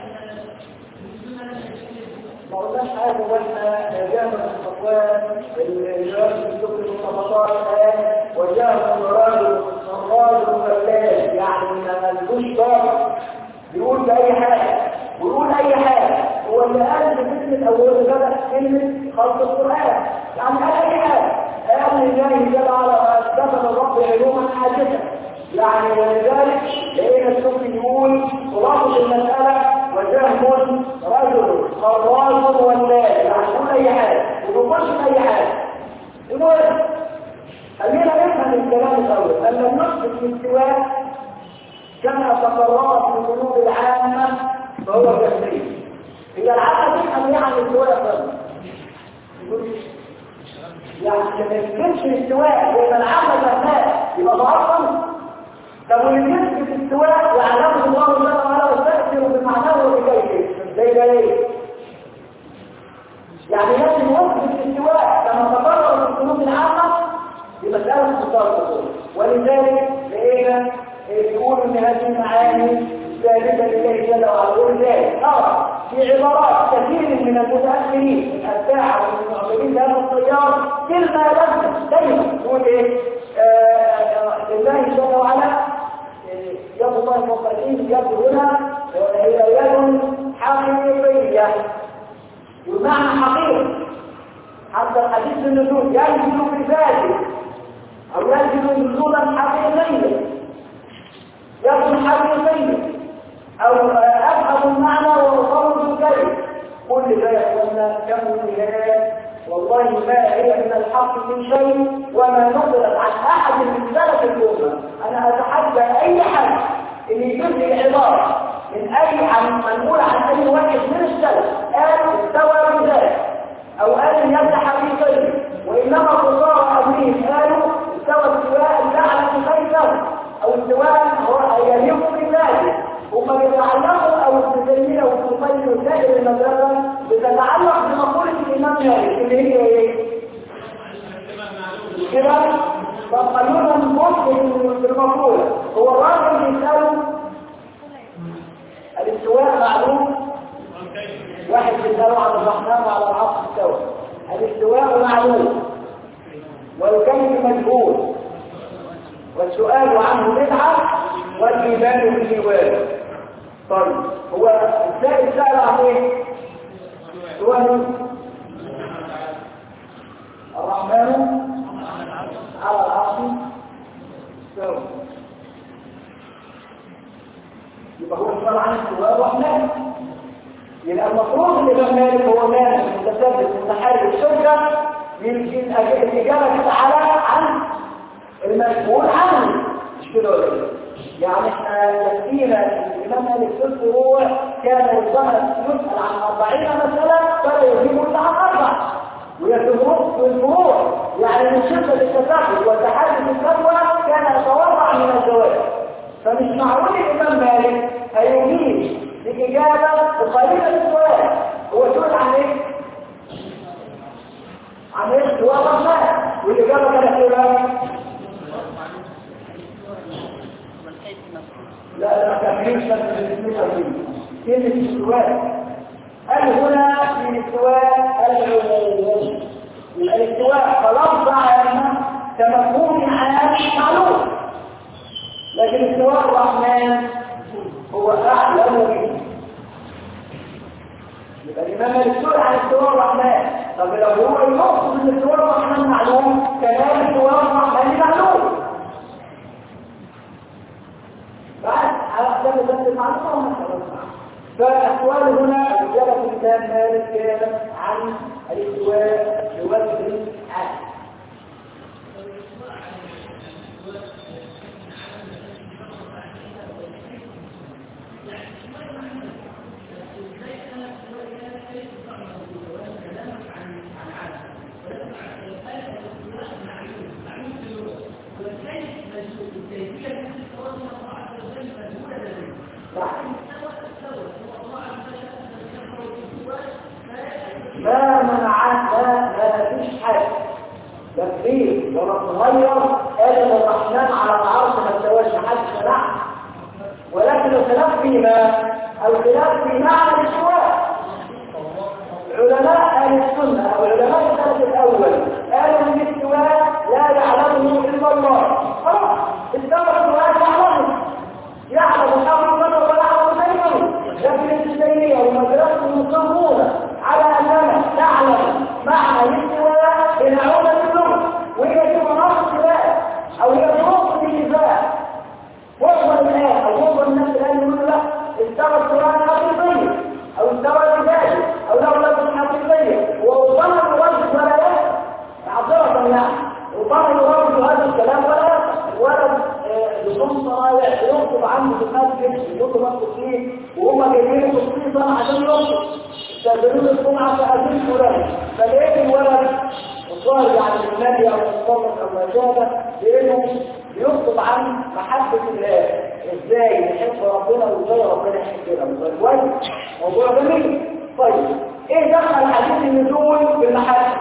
ما قلناش حاجة واحنا جامع الصفوان الجواز السكر المطبطات الآن وجاء الراجل الراجل فلاس يعني ما ملوش ضابط يقول بأي حاجة ويقول أي حاجة هو اللي قال في كلمة أول بدأ كلمة خلق القرآن يعني قال أي حاجة قال الله جل على أثبت الرب علوما حادثة يعني ولذلك لقينا السكر يقول خلاصة المسألة وجهم رجل خراج ولاد يعني يقول أي حاجة ويقولش أي حاجة المهم خلينا نفهم الكلام الأول أن لم نثبت الاستواء كما تقررت في القلوب العامة فهو جهمي هي العامة تفهم يعني الاستواء فرد يعني ما يمكنش الاستواء يبقى العامة جهماء يبقى ضعفا طب واللي يثبت الاستواء يعلمه الله جل وعلا ويستأثر بمعناه وبكيفه زي ده ليه؟ يعني لازم يثبت الاستواء كما تقرر في القلوب العامة بمسألة مصارفة ولذلك لقينا يقول ان هذه المعاني ثابتة لله جل وعلا ولذلك أرى في عبارات كثير من المتأخرين من الأتباع ومن المعجبين لهذا التيار كلمة لازم دايما تقول ايه؟ آه لله جل وعلا يد الله فوق الايد يد هنا هي يد حقيقية والمعنى حقيقي حتى الحديث النزول ينزل في ذاته او ينزل نزولا حقيقيا يد حقيقية او افهم المعنى واصور الكلم كل ده يقولنا كموليات والله ما هي من الحق من شيء وما نقلت عن احد من سلف الامه انا اتحدى اي حد ان يجيب لي عباره من اي عن منقول عن اي واحد من السلف قال استوى بذلك او قال اليد حقيقيه وانما قصار امرين قالوا استوى استواء الاعلى كيفه او استواء هو يليق بذلك هم بيتعلقوا او التدليل او التقيم وسائر المدارس بتتعلق بمقولة الإمام مالك اللي هي ايه؟ كده طب خلونا نبص في المقولة هو الراجل بيسأله الاستواء معلوم واحد بيسأله عن الرحمن وعلى العصر استوى الاستواء معلوم والكيف مجهول والسؤال عنه بدعة والإيمان به واجب طيب هو ازاي سأل عن ايه؟ سؤال الرحمن على العرش استوى يبقى هو سؤال عن السؤال الرحمن يبقى المفروض الإمام مالك هو مالك متسبب متحرك شركة يمكن الإجابة على عن المسؤول عنه مش كده ولا كده يعني احنا يكفينا الإمام مالك في الفروع كان ربما يسأل عن أربعين مسألة فلا يجيب إلا عن أربع ويتفرق في الفروع يعني من شدة التساهل وتحدث الفتوى كان يتورع من الجواب فمش معقول الإمام مالك هيجيب الإجابة بقليلة السؤال هو سؤال عن إيه؟ عن إيه؟ هو الرحمن والإجابة كانت إيه بقى؟ لا لا تكفيش بس بالنسبة كلمة الاستواء قال هنا في الاستواء العموم يبقى الاستواء خلاص بقى كمفهوم عام معلوم لكن استواء الرحمن هو اعلم به يبقى الامام السؤال عن استواء الرحمن طب لو هو يقصد ان استواء الرحمن معلوم كلام استواء الرحمن معلوم بعد على ده بس المعلومه وما خلاص فالأقوال هنا رجالة الكتاب مالك كان عن الاستواء يوجه عن ما منعت ما ما فيش حاجة لا كبير ولا صغير قال الرحمن على العرش ما استواش محدش منعه ولكن الخلاف فيما الخلاف في معنى الاستواء علماء اهل السنه او علماء السلف الاول قالوا ان الاستواء لا يعلمه الا الله خلاص استوى الاستواء يعلمه يعلم الامر ولا يعلم غيره لكن التشريعيه ومدرسه المصنفون على أننا نعلم معنى الاستواء بنعومة اللغة وهي في مناطق الخلاف أو هي ظروف النزاع وهو الآن أو وهو الناس الآن يقول لا استوى القرآن حقيقيا أو استوى الرجال أو له لفظ حقيقية وربما يرد ولا يفهم معذرة يعني ربما يرد هذا الكلام ولا يفهم ولد بدون صنايع يخطب عنه في المسجد يخطب مكتوب فيه وهم جايين خصيصا عشان يخطب تدرون الجمعة فأذن فلان فلقيت الولد الظاهر يعني النبي أو الصدق أو ما شابه لأنه يخطب عن محبة الله إزاي نحب ربنا وإزاي ربنا يحبنا كويس موضوع جميل طيب إيه دخل حديث النزول بالمحبة؟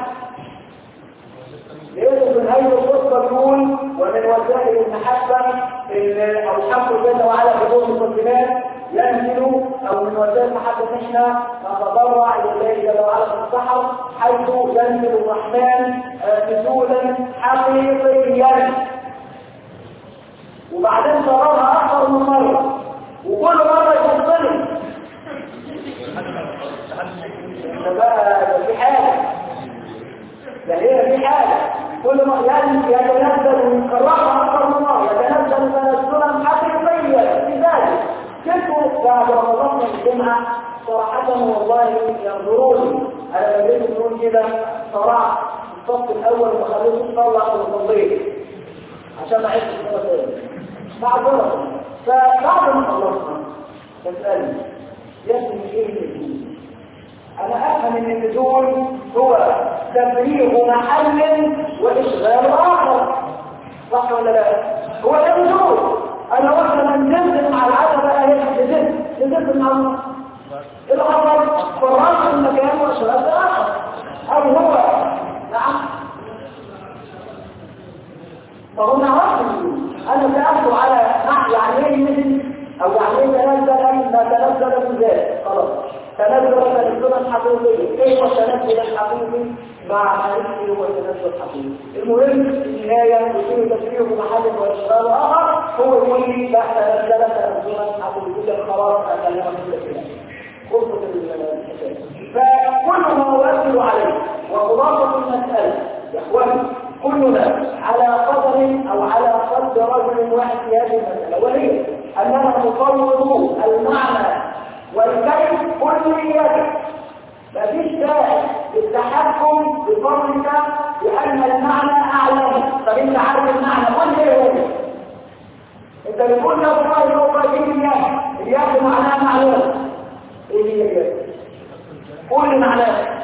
لأنه في نهاية القصة بيقول ومن وسائل المحبة أو الحمد جل وعلا بدون مقدمات ينزل او من وسائل محبه احنا نتضرع الى الله جل وعلا في السحر حيث ينزل الرحمن نزولا حقيقيا وبعدين تراها اكثر من مره وكل مره يفصلي ده بقى في حاجه ده هي في حاجه كل ما يعني يتنزل ويكررها اكثر من مره يتنزل تنزلا حقيقيا في ذلك كنت بعد رمضان الجمعة صراحة والله ينظروني أنا لما جيت نقول كده صراحة الصف الأول وخليته يطلع ويصلي عشان أعيش الصلاة تاني معذرة فبعد ما خلصنا تسألني يسمي إيه النزول؟ أنا أفهم إن النزول هو تفريغ محل وإشغال آخر صح ولا لا؟ هو ده النزول انا واحدة من نزل مع العادة بقى هي نزلت نزلت مع الله اللي حصل فرغت المكان وشربت اخر او هو نعم فهو نعرف انا سألت على يعني ايه نزل او يعني ايه تنزل ما تنزل من ذلك خلاص تنزل تنزلا حقيقيا كيف التنزل الحقيقي مع مالكه هو التنزل الحقيقي المهم في النهايه يصير تشريع محل واشغال اخر هو يقول لي لا تنزل تنزلا حقيقيا خلاص اكلمك كل كده خلصت الحكايه فكل ما يؤثر عليه وخلاصه المساله يا اخواني كلنا على قدر او على قدر رجل واحد في هذه المساله وهي اننا نفوض المعنى والكيف كليته مفيش داعي للتحكم بفضلك لان المعنى اعلم طب انت عارف المعنى قول ايه هو انت بتقول لو الله لو قايلين اياه اياه معناه معلوم ايه هي كده قول لي معناه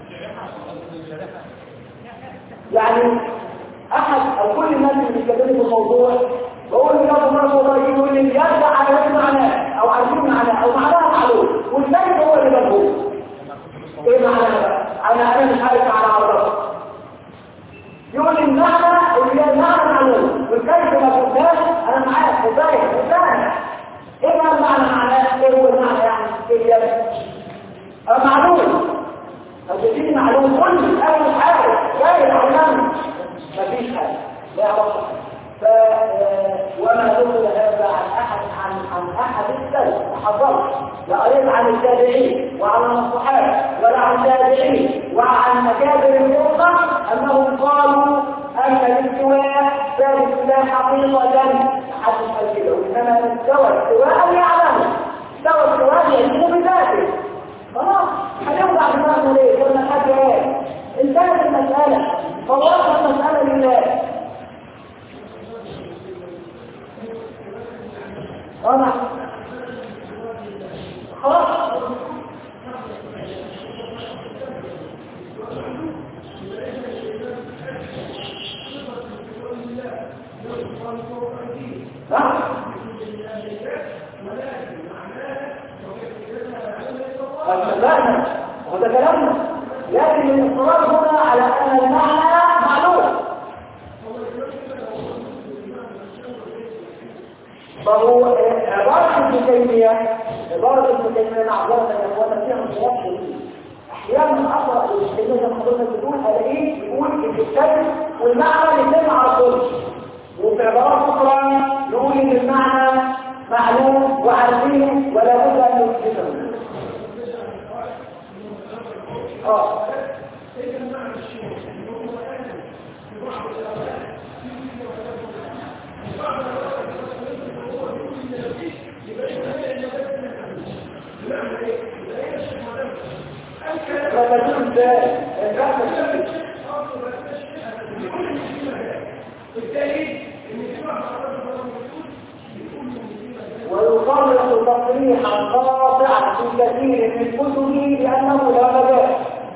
يعني احد او كل الناس اللي بيتكلموا في الموضوع بقول له لو الله والله يقول لي يرجع على ايه معناه او عارفين معناه او معناه معلوم والثاني هو اللي مفهوم ايه معناه بقى انا انا مش عارف على عرضه يقول لي المعنى اللي هي المعنى معلوم والكيف ما فهمناش انا معاك وفاهم وفاهم أو معلوم أو تديني معلوم كل أول حاجة لا يعلم مفيش حاجة لا يعرف ف وما نقول هذا عن أحد عن عن أحد السلف حضرت لا قريت عن التابعين وعن الصحابة ولا عن التابعين وعن أكابر الأمة أنهم قالوا أن الاستواء ذلك لا حقيقة حتى قال كده وإنما استوى استواء يعلمه استوى استواء يليق بذاته خلاص هنوضع دماغه ليه قلنا حاجة ايه انتهت المسألة فوضع المسألة لله أنا خلاص اتفقنا وده كلامنا لكن الاصرار هنا على ان المعنى معلوم فهو عبارة ابن تيمية عبارة ابن تيمية معذرة يا اخوانا فيها مصطلح شديد احيانا اقرا ابن تيمية زي ما حضرتك بتقول الاقيه يقول ان الكلمة والمعنى الاثنين على طول وفي عبارات اخرى نقول ان المعنى معلوم وعارفينه ولا بد ان نثبته اه فتكون ازاي؟ ويصرح تصريحا قاطعا في كثير من كتبه بانه لا مجال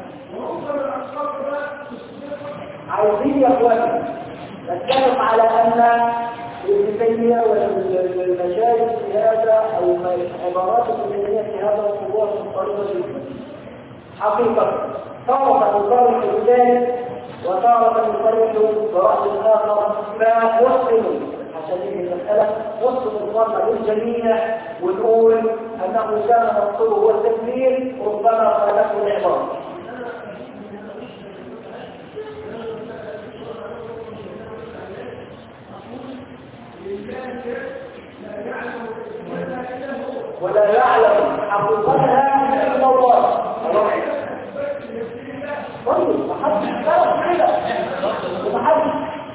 عايزين يا اخواني نتكلم على ان ابن تيميه والمشايخ في هذا او عبارات ابن تيميه في هذا الموضوع مضطربه جدا حقيقه تارة يصرح بذلك وتارة يصرح برأي آخر فوصلوا عشان هذه المسألة وصلوا الظن للجميع ونقول أنه كان مقصوده هو التكبير ربما خالفه العبارة ولا يعلم حقيقتها الا الله طيب محدش يعرف كده ومحدش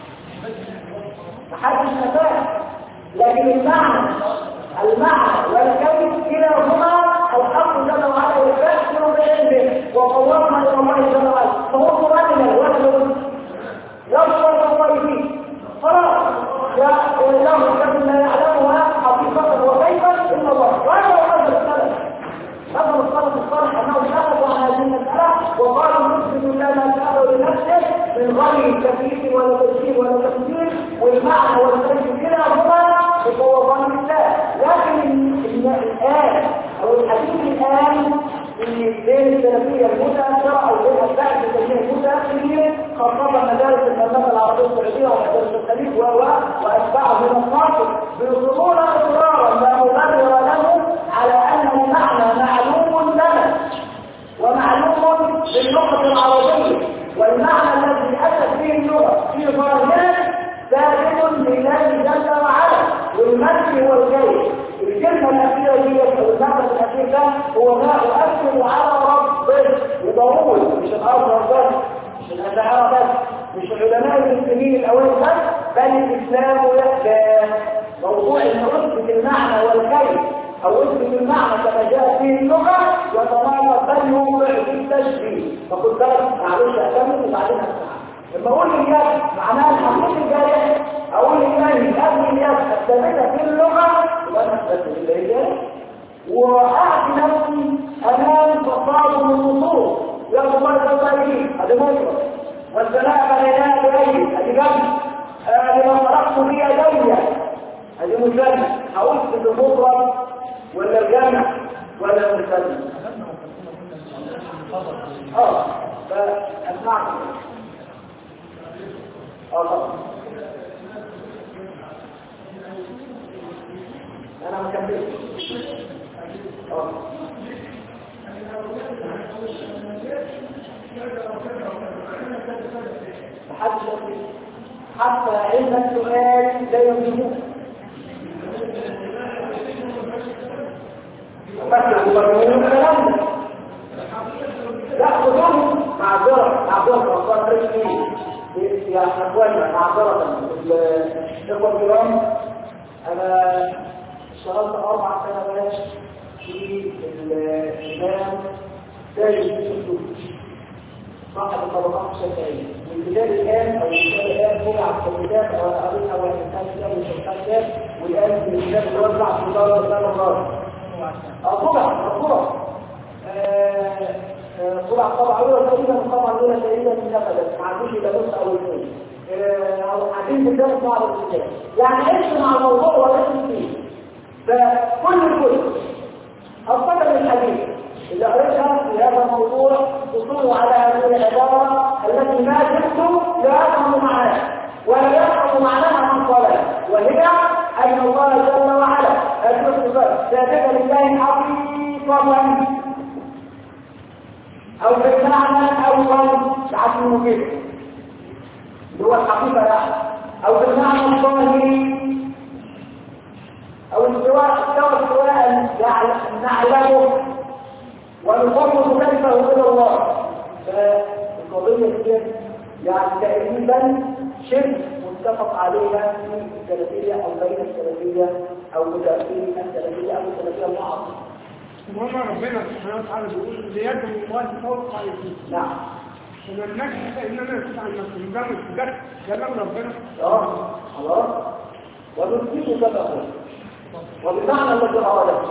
محدش نفاه لكن المعنى المعنى والكيف كلاهما الحق جل وعلا يفسر بعلمه وقوامنا الى الله جل وعلا فهو مراد وحده يصبر الله فيه خلاص يا الله الذي لا يعلمها حقيقة وكيفا إلا الله وهذا هو هذا السلف هذا السلف الصالح أنه شهدوا على هذه المسألة وقالوا نسلم لا ما شاء لنفسه من غير تكليف ولا تشكيل ولا تمثيل والمعنى والكيف كلاهما بفوضان الله لكن الآن أو الحديث الآن ان بين السلفيه المتاثره او بين اتباع السلفيه المتاثرين خاصه مدارس المملكه العربيه السعوديه ومدارس الخليج و واتباعه من الناصر بيصرون اصرارا لا مبرر له على ان المعنى معلوم لنا ومعلوم باللغه العربيه والمعنى الذي اتت به اللغه في ظاهره ثابت لله جل وعلا والمثل هو الكيف الكلمة الأخيرة دي أو المعنى الأخير ده هو ما أؤثر على ربه وضروري مش الأرض بس مش الأشاعرة بس مش علماء المسلمين الأول بس بل الإسلام يحتاج موضوع إن أثبت المعنى والكيف أو أثبت المعنى كما جاء فيه اللغة وتناقض بل يوقع في التشبيه فخد بالك معلش أكمل وبعدين أسمع لما اقول اليد معناها الحقيقي الجارح اقول اليد قبل اليد الثابته في اللغه يبقى انا اثبت الجارح واعطي نفسي امام تصادم النصوص يا الله الطيبين هذا مطلق والسلام بيننا بايدي هذه جنب لما طرقت بيدي هذه مثنى هقول في المفرد ولا الجمع ولا المثنى اه فاسمعكم اه انا ما كملتش اه محدش يقول حتى عند السؤال لا يجيبون بس يقولون الكلام ده لا خذوهم معذرة معذرة أصلا فريق فيه يا أخوانا معذرة الإخوة الكرام أنا اشتغلت أربع سنوات في الإمام دارج الدكتور صاحب الطبقات الشافعية من بداية الآن أو من بداية الآن طلع في الكتاب أو أنا قريتها وإنسان كتاب وشرحان كتاب والآن في الكتاب يوزع في دار الإسلام الرابع طبعا طبعا طبعا طبعا أولى تقريبا طبعا أولى تقريبا من نفذت ما عندوش إلا نص أو اثنين أو عايزين تبدأوا صعب الكتاب يعني عيش مع الموضوع ولا فيه فكل الكتب أصدق الحديث إذا قرأتها في هذا الموضوع تصور على هذه العبارة التي ما جئتم لا أفهم معناها ولا يفهم معناها من طلب وهي أن الله جل وعلا الصفات ذاتك لله حقيقة أو بالمعنى الأول تعلمه كده اللي هو الحقيقة لا أو بالمعنى الظاهري أو استواء استوى استواء نعلمه ونفوض كيفه إلى الله فالقضية دي يعني تقريبا شبه متفق عليها في السلفية أو بين السلفية أو متأثرين السلفية أو السلفية المعاصرة وما ربنا سبحانه وتعالى بيقول ليد الله فوق ايديهم نعم ومن نجح فانما يكون عن نفسه مجرد ده كلام ربنا اه خلاص ونثبت كما قلت وبمعنى الذي أراده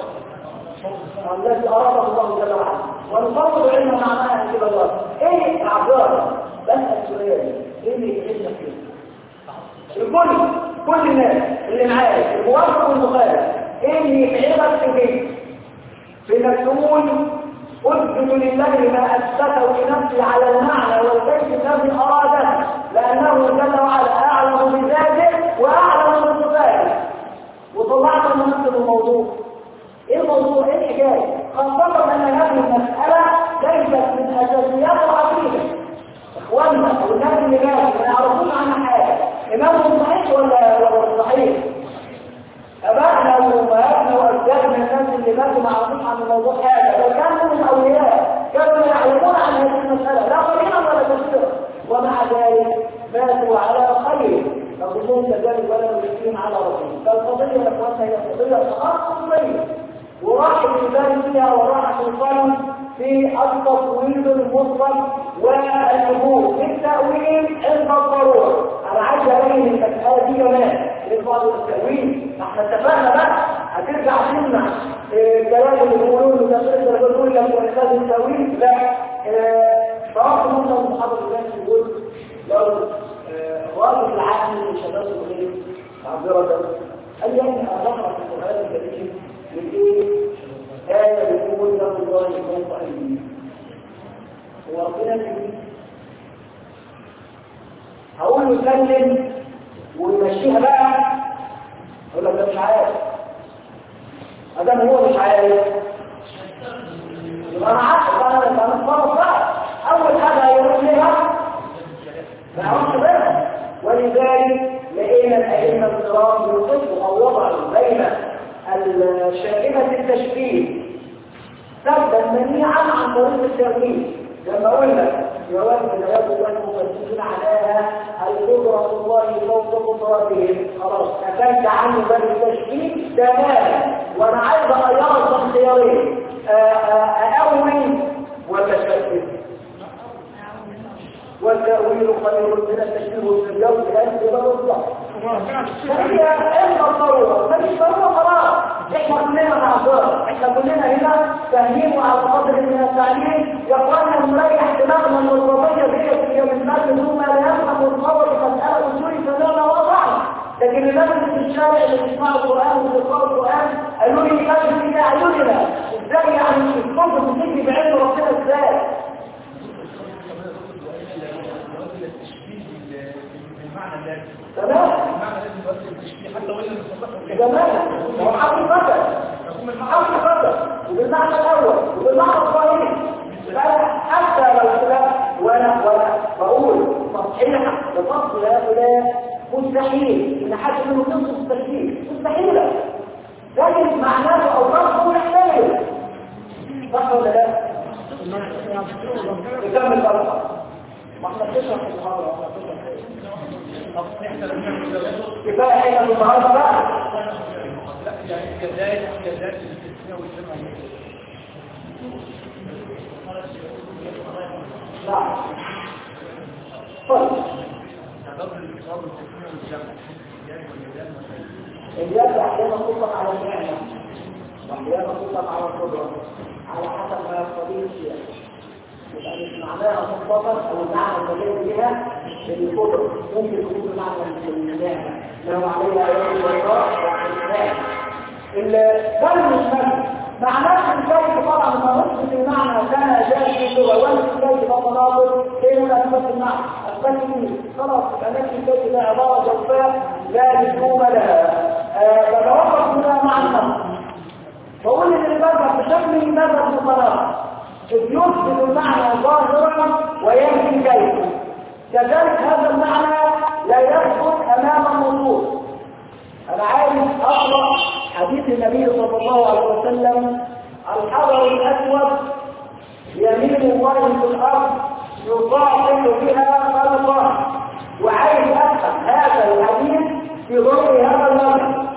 الذي أراده الله جل وعلا ونفرض علم معناها كده الله ايه اعذار بسأل سؤال ايه اللي يحل فيه الكل كل الناس اللي معايا الموافق والمخالف ايه اللي يحلك في بيت في انك تقول اسجد لله ما اثبته لنفسي على المعنى والكيف الذي اراده لانه جل وعلا اعلم بذاته واعلم بصفاته وطلعت من نفس الموضوع ايه الموضوع ايه الحكايه خاصه ان هذه المساله ليست من اساسيات العقيده اخواننا والناس اللي جايه ما يعرفوش عنها حاجه امامهم صحيح ولا ولا صحيح ابائنا وامهاتنا واجدادنا الناس اللي ماتوا ما يعرفوش عن الموضوع حاجه لو كانوا من اولياء كانوا يعلمون عن هذه المساله لا قليلا ولا كثيرا ومع ذلك ماتوا على خير فكلهم كذلك ولا مسلمين على ربهم فالقضيه يا اخواننا هي قضيه تخصصيه وراح الإنسان فيها وراح سلطان في التصوير المطلق والنبوغ في التأويل عند الضرورة أنا عايز أبين المسألة دي كمان لبعض التأويل احنا اتفقنا بقى هترجع تمنع الكلام اللي بيقولوه ده تقدر تقول لك وإنسان التأويل لا فرق مصر المحاضرة اللي يقول لو راجل العقل لشباب الغير معذرة قال لي أنا أظهر في القرآن الكريم للإيه؟ هذا يقول له الله فوق أيديهم وربنا يقول هقول له سلم ويمشيها بقى يقول لك ده مش عارف ادام هو مش عارف يبقى انا عارف انا انا اتصرف بقى اول حاجه هيقول لها ما اعرفش بقى ولذلك لقينا الائمه الكرام بيوصفوا او وضعوا بين الشائبه التشكيل سبا منيعا عن طريق التأويل لما قلنا جواز الآيات والمفسرين عليها القدرة الله فوق قدرتهم خلاص أكلت عنه باب التشكيل تماما وأنا عايز أغير اختيارين أأول ولا شكل والتأويل خير من التشكيل والتجاوز لأن ده بالظبط هي احنا الضرورة مفيش ضرورة خلاص احنا كلنا معذرة احنا كلنا هنا فاهمين وعلى قدر من التعليم يقرأنا مريح دماغنا من الوضعية دي هي من مال ثم لا يفهم الخبر مسألة أصولي سمعنا وضعنا لكن الناس اللي في الشارع اللي بيسمعوا القرآن وبيقرأوا القرآن قالوا لي كان في أعيننا ازاي يعني الصوت بتيجي بعين ربنا ازاي تمام تمام هو حقيقة حقيقة وبالمعنى الأول وبالمعنى الظاهري حتى لو كده وانا وانا بقول صحيح بفصل هؤلاء مستحيل ان حد منهم ينصف التشكيل مستحيلة لكن معناه او نصفه يحتمل صح ولا لا؟ نكمل بقى ما احنا بنشرح في المحاضرة احنا بنشرح كفاية حين النهارده بقى لا يعني كذلك كذلك الاستثناء والجمع نعم طيب تعتبر الاتصال والاستثناء والجمع اليد احيانا تطلق على النعمه واحيانا تطلق على القدره على حسب ما يقتضيه السياق يبقى مش معناها مطلقا او المعنى الذي بها القدره ممكن تكون معنى النعمه لو عليها يد والراء والنعمه الكلمه مش معنى معناه الكلمه طبعا ما نصف المعنى كان جاء في اللغه والكلمه تتناقض بين اثبات المعنى اثبات خلاص يبقى نفس الكلمه عباره جوفاء لا لزوم لها تتوقف منها مع النص بقول ان المذهب بشكل مذهب متناقض اذ يثبت المعنى ظاهرا وينفي كيف كذلك هذا المعنى لا يثبت امام النصوص انا عايز اقرا حديث النبي صلى الله عليه وسلم الحجر الاسود يمين الله في الارض يصاحب بها خلقه وعايز افهم هذا الحديث في ضوء هذا المعنى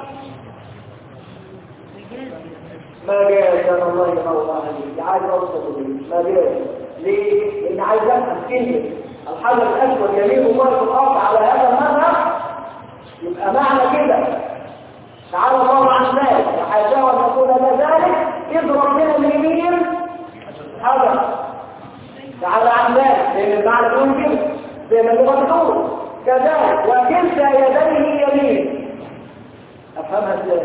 ما جاء كان الله يقول عليه عايز اوصل ليه ما جاء ليه؟ لان عايز افهم كلمه الحجر الاسود يمين الله في الارض على هذا المذهب يبقى معنى كده تعالى الله عن ذلك وحاشاه ان نقول ذلك اذ ربنا اليمين حجر تعالى عن ذلك لان المعنى يمكن زي ما اللغه تقول كذلك وكلتا يديه يمين افهمها ازاي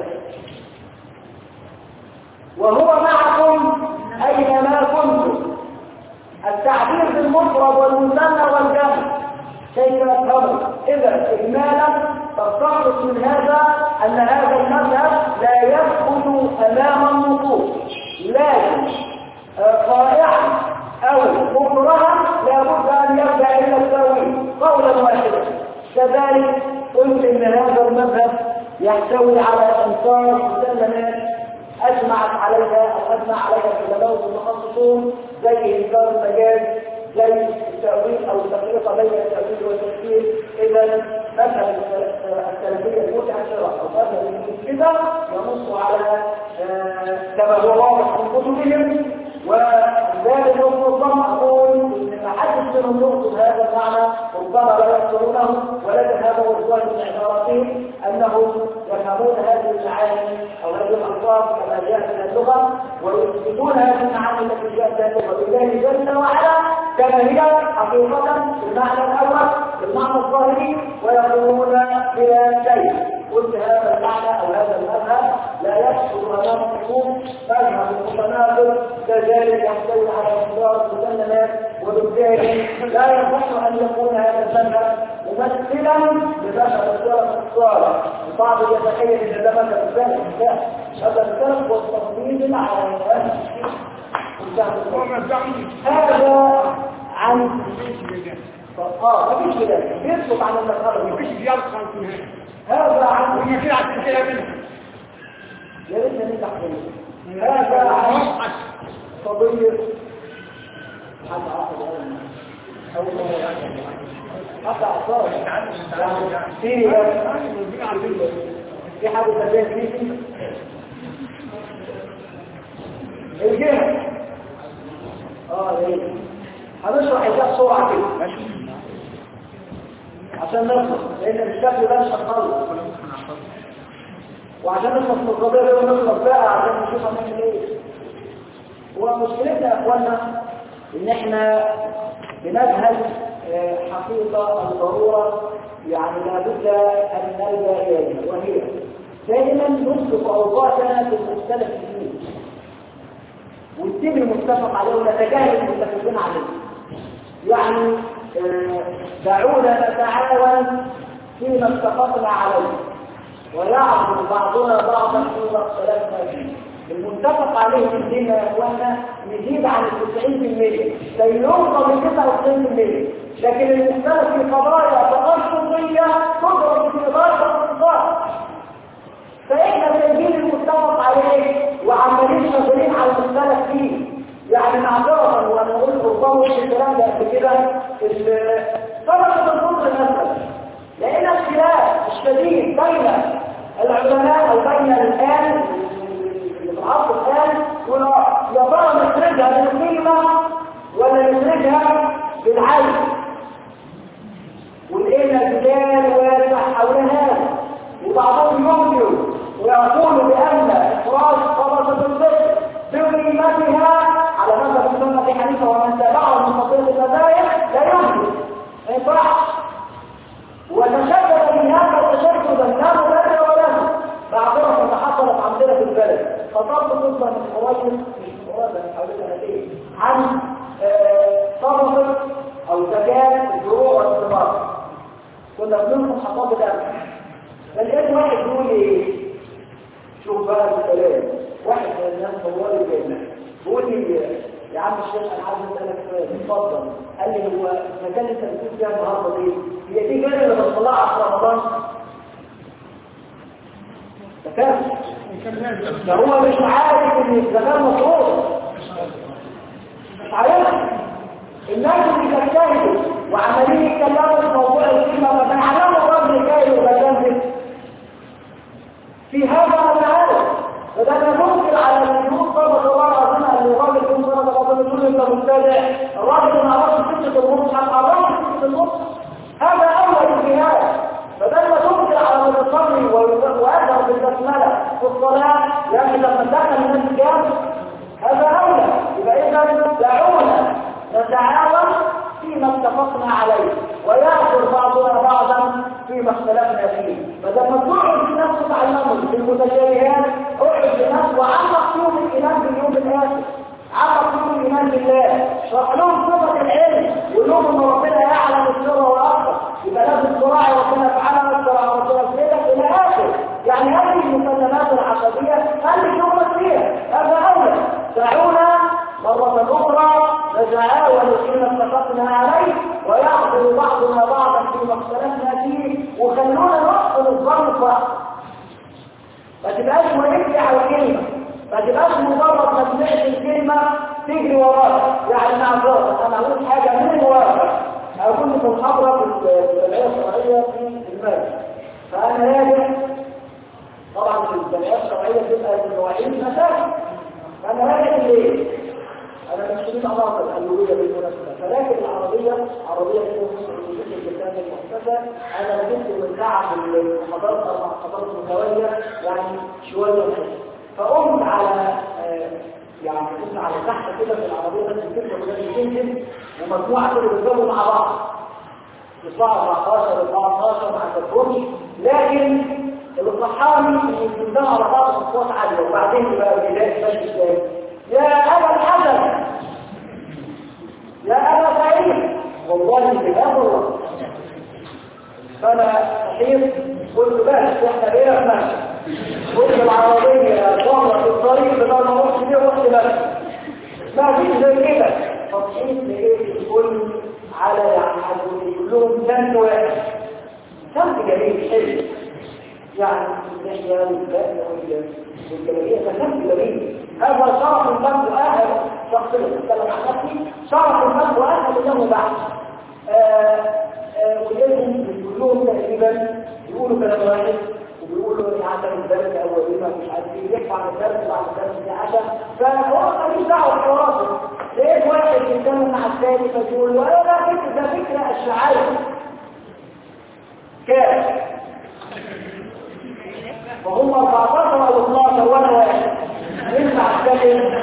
وهو معكم اينما كنتم التعبير بالمفرد والمثنى والجمع كيف نفهمه اذا اجمالا تستخلص من هذا ان هذا المذهب لا يثبت امام النصوص لكن قائعا او مكرها لابد ان يبدا الى التاويل قولا واحدا كذلك قلت ان هذا المذهب يحتوي على انصار مسلمات اجمعت عليها او اجمع عليها العلماء المتخصصون زي انكار المجاز زي التأويل أو التفرقة بين التأويل والتفسير إذا مثل السلفية المتأثرة أو مثل كده ينص على كما هو واضح من كتبهم وذلك النظام أقول إن ما حدش منهم يقصد هذا المعنى ربما لا يذكرونه ولكن هذا هو الظاهر من عباراتهم أنهم يفهمون هذه المعاني أو هذه الألفاظ كما جاء من اللغة ويثبتون هذه المعاني التي جاءت من اللغة بالله جل وعلا كما هي حقيقة بالمعنى الأول بالمعنى الظاهري ويقولون بلا شيء قلت هذا المعنى أو هذا المذهب لا يحصل أمام الحكوم مذهب متناقض كذلك يحتوي على أسرار مسلمات وبالتالي لا يصح أن يكون هذا المذهب ممثلا لبشر السلف الصالح البعض يتخيل ان ده مذهب السلف لا هذا السلف والتصميم على هذا عن اه مفيش كده بيطلق عن المسألة مفيش زيادة خالص من هنا هذا عن وما كده عشان كده منها يا ريتنا نفتح كده هذا عن قضية حد عصر أو حتى أعصار في في حد تبين فيه الجهة اه ليه هنشرح الجهة بسرعة كده عشان نخلص لان الشكل ده مش هنخلص وعشان نخلص من القضيه دي ونخلص بقى عشان نشوف هنعمل ايه هو مشكلتنا يا اخوانا ان احنا بنجهل آه، حقيقه الضروره يعني لابد ان نلجا اليها وهي دائما نسلك اوقاتنا في المختلف الدين والدين المتفق عليه ونتجاهل المتفقين عليه يعني آه، دعونا نتعاون فيما اتفقنا عليه ويعظم بعضنا بعضا فيما اختلفنا فيه المتفق عليه في الدين يا اخوانا يزيد عن ال 90% سيوصل ل 99% لكن المختلف في قضايا تخصصيه تضرب في اداره الاقتصاد فاحنا سايبين المتفق عليه وعمالين شغالين على المختلف فيه يعني معذره وانا قلت ربما الكلام ده قبل كده طبقه الفضل مثلا لان الخلاف الشديد بين العلماء او بين الان العصر الان يا ترى نخرجها بالقيمه ولا نخرجها بالعين ولقينا الجدال واسع حول هذا وبعضهم ينكر ويقول بان اخراج طبقه الفضل بقيمتها على مذهب السنه في حنيفه ومن تابعه من فضيله المذاهب لا يمكن ما ينفعش وتشدد من هذا التشدد لا مبرر ولا بعضها تحصلت عندنا في البلد فطلب قصه من قريب مش قريب من حوالي سنتين عن طبقه او زكاه الزروع والثمار كنا بننقل حطاب الامن فلقيت واحد يقول ايه شوف بقى الكلام واحد من الناس طوال الجنه بيقول لي يا عم الشيخ انا عايز اسالك سؤال اتفضل قال لي هو المكان اللي انت بتقول فيها النهارده دي هي دي غير اللي بنطلعها في رمضان تفهم ده هو مش عارف ان الزمان مفروض مش عارف الناس اللي بيجتهدوا وعمالين يتكلموا في موضوع القيمه ما بيعلموا الراجل جاي وبجنب في هذا انا عارف فده انا ممكن على الجنود طبعا الله العظيم ان الراجل يكون صلاه الله يقول انت مبتدع الراجل ما عرفش سكه المصحف عرفش سكه المصحف هذا اول الجهاد فده ما تنكر على من يصلي ويأذن بالبسمله في الصلاه يعني لما دخل الناس الجامع هذا اولى يبقى اذا دعونا نتعاون فيما اتفقنا عليه ويأخذ بعضنا بعضا فيما اختلفنا فيه فده مطلوع في نفس تعلمه في المتشابهات اقعد لنفسه وعمق فيهم الايمان باليوم الاخر عمق فيهم الايمان بالله شرح لهم صفه العلم ولهم ان ربنا يعلم السر والاخر يبقى لازم تراعي ربنا تعالى واذكر على ربنا سيدك الى اخر يعني هذه المسلمات العقديه خلي شغلك فيها هذا اولى دعونا مرة أخرى نتعاون فيما اتفقنا عليه ويعقل بعضنا بعضا فيما اختلفنا فيه وخلونا نحصل الظن صح ما تبقاش مركز على الكلمة ما تبقاش مجرد ما سمعت الكلمة تجري وراها يعني معذرة أنا أقول حاجة من الواقع أقول في محاضرة في الجمعية الشرعية في المال فأنا راجع طبعا في الجمعية الشرعية بتبقى من نوعين مساجد فأنا راجع الليل أنا مش شديد علاقة الألوية بالمناسبة فلكن العربية عربية في الكتاب المحتسى أنا كنت من تعب المحاضرات أو محاضرات متوالية يعني شوية نحس فقمت على يعني كنت على تحت كده في العربية بس الفكرة كلها تنزل ومجموعة كده بيتجابوا مع بعض يطلعوا 14 14 مع تفهمش لكن اللي صحاني ان يكونوا على بعض اصوات عاليه وبعدين يبقى بدايه ماشي ازاي يا ابا الحسن يا ابا سعيد والله بجد والله فانا صحيح قلت بس احنا بينا في ماشي قلت العربيه ضمت في الطريق بدل ما اروح فيه رحت بس ما فيش زي كده فصحيت لقيت الكل على يعني يقول لهم ذنب واحد ذنب جميل حلو يعني اللحيه والباقي والجلابيه فذنب جميل هذا شرف المرء واهل شخصيا اتكلم عن نفسي شرف المرء واهل له بعد ولازم كلهم تقريبا يقولوا كلام واحد وبيقولوا ان عشان الدرس اول ما مش عارف ايه يحكوا عن الدرس بعد الدرس دي عشان فهو ماليش دعوه بحواراته لقيت واحد بيتكلم مع الثاني فيقول له ده فكره ده فكره اشعريه كام وهم 14 او 12 وانا واحد ينفع اتكلم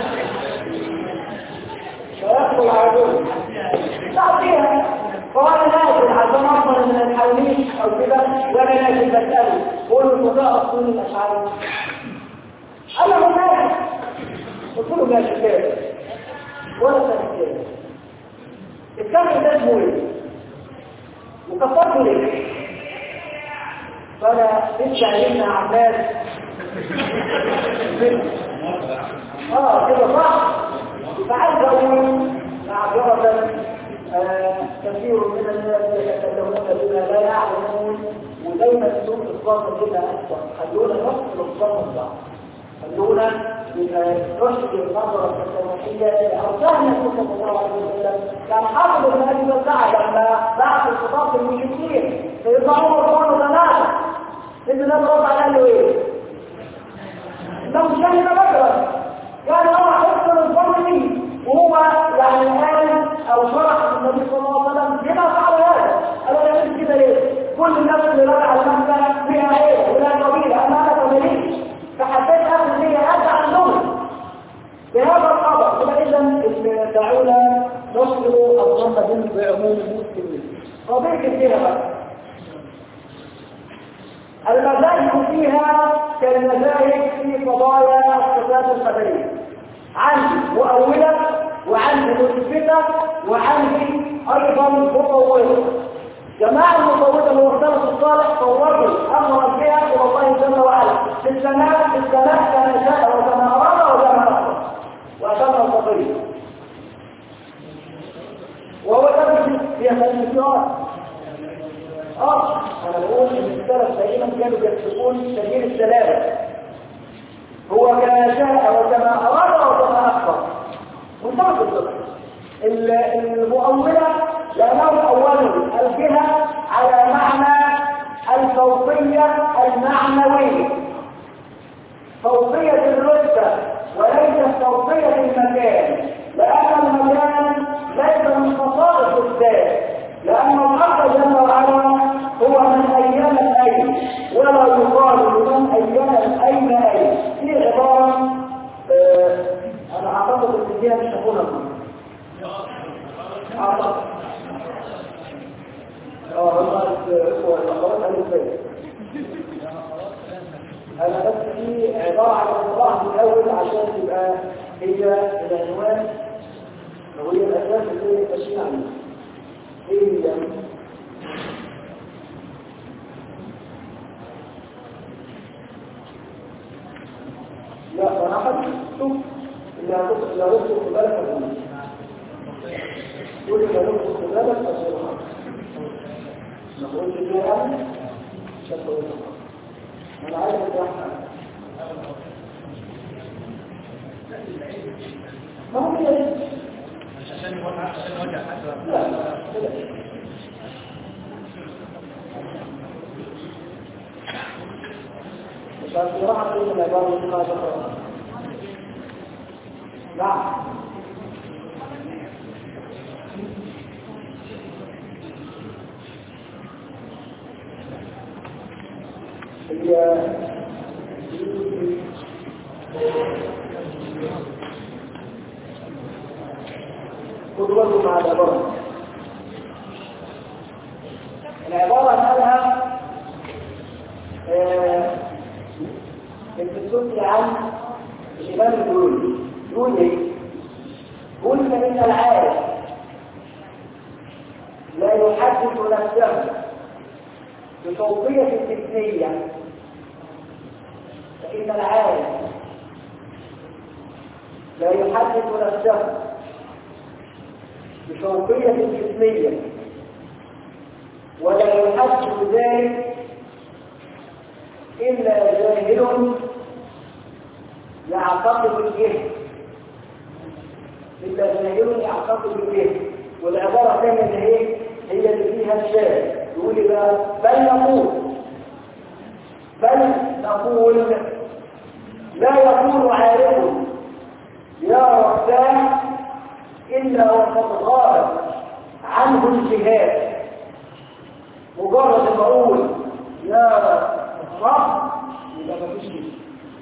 فيدخل على دول تعطيها فانا نازل عشان افضل من الحوالين او كده وانا نازل بساله بقول له انت تقرا اصول الاشعار قال له ماشي قلت له ماشي كده ولا سنه كده الكلام ده اسمه ايه وكفرته ليه فانا لسه علمنا عباس اه كده صح فعايز اقول معذرة آه، كثير من الناس يتكلمون بما لا يعلمون ودايما سوء الظن بما اكثر خلونا نفصل الظن ببعض خلونا نشكي النظرة التسامحية أو سهل صلى الله عليه وسلم كان حافظ بن أبي بلتع لما بعث الخطاب المشركين سيدنا عمر قالوا ثلاثة سيدنا النبي رد على له إيه؟ إنه شهد بدرا كان هو حسن الظن به وهو يعني قال أو شرح النبي صلى الله عليه وسلم لما فعل هذا؟ قالوا يا بنت كده ليه؟ كل الناس اللي رجع لمكة فيها عيب ولا قبيلة أما أنا قبيليش فحسيت أخذ لي أدى عندهم بهذا الخبر يبقى إذا دعونا نشكر الظن بعموم المسلمين قضية كثيرة بقى المذاهب فيها كالمذاهب في قضايا الصفات القدرية عندي مؤولة وعندي مثبتة وعندي أيضا مطورة جماعة المطورة اللي هو السلف الصالح طوروا أمر الفئة إلى الله جل وعلا في السماء في السماء كما شاء وكما أراد وكما أراد وأتم القضية وهو تبدو في خلفيات اه انا بقول ان السلف دائما كانوا يسلكون سبيل السلامه هو كما شاء وكما اراد وكما اخبر منتهى الصدق المؤولة لأنهم أولوا الجهة على معنى الفوقية المعنوية فوقية الرتبة وليس فوقية المكان لأن المكان ليس من خصائص الذات لأن الحق جل وعلا هو من أين الأين ولا يقال لمن أين الأين أين في عبارة آه أنا أعتقد أن فيها مش هقولها أعتقد اه والله هو الأخبارات قالوا كده أنا بس في عبارة عن الصباح من الأول عشان تبقى هي العنوان وهي الأساس اللي ماشيين عليه ايه هي لا انا حد شوف اللي هتبقى اللي هتبقى في بالك أقول. قول اللي هتبقى في بالك أقول. ما تقولش كده يعني مش هتقول انا عايز اتوحد ما هو كده عشان يوجه عشان يوجه حد لا لا كده مش هتروح تقول العبارة اللي ما ذكرها نعم هي قدوة مع العبارة العبارة قالها الدكتور عن الإمام الجولي يقول ايه؟ يقول فإن العالم لا يحدث نفسه بفوقية التكنية فإن العالم لا يحدث نفسه بفوقية الجسمية ولا يحدث ذلك إلا جاهل يعتقد الجهل إلا جاهل يعتقد الجهل والعبارة الثانية اللي هي هي اللي فيها الشاهد يقول لي بقى بل نقول بل نقول لا يكون عارف يا رباه إلا وقد غاب عنه الجهاد مجرد ما أقول يا رب يبقى ما فيش شيء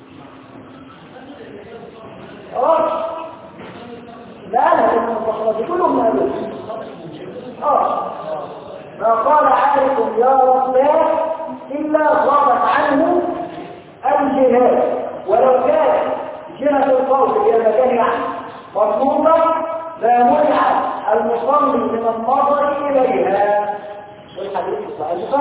خلاص لا أنا لأن المصطلحات كلهم مهلوك اه ما قال عارف يا رب إلا غابت عنه الجهاد ولو كان جهة الفوز إلى مكان يعني مطلوبة لا منع المصلي من النظر إليها والحديث الصحيح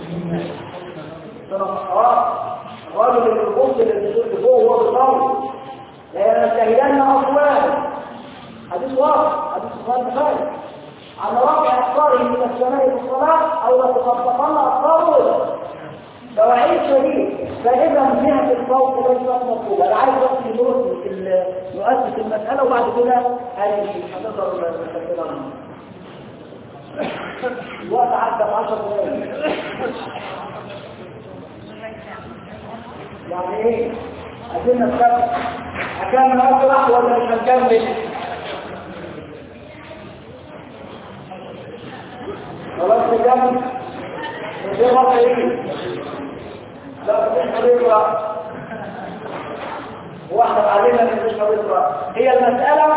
صح الرجل اللي بيبص للي فوق وهو بيصلي لا يشتهدن أصوات حديث واضح حديث صحيح البخاري عن رفع أفكاره من السماء في الصلاة أو لتخطفن أفكاره فوعيد شديد فإذا من جهة الصوت ليست مطلوبة أنا عايز بس نرد نؤسس المسألة وبعد كده هنمشي هنقدر نستفيد عنها الوقت عدى ب 10 دقايق يعني ايه؟ عايزين نستفيد هكمل أسرع ولا مش هنكمل؟ خلاص نكمل؟ ازاي وضع ايه؟ لا مش هنقرا واحنا علينا ان مش هنقرا هي المساله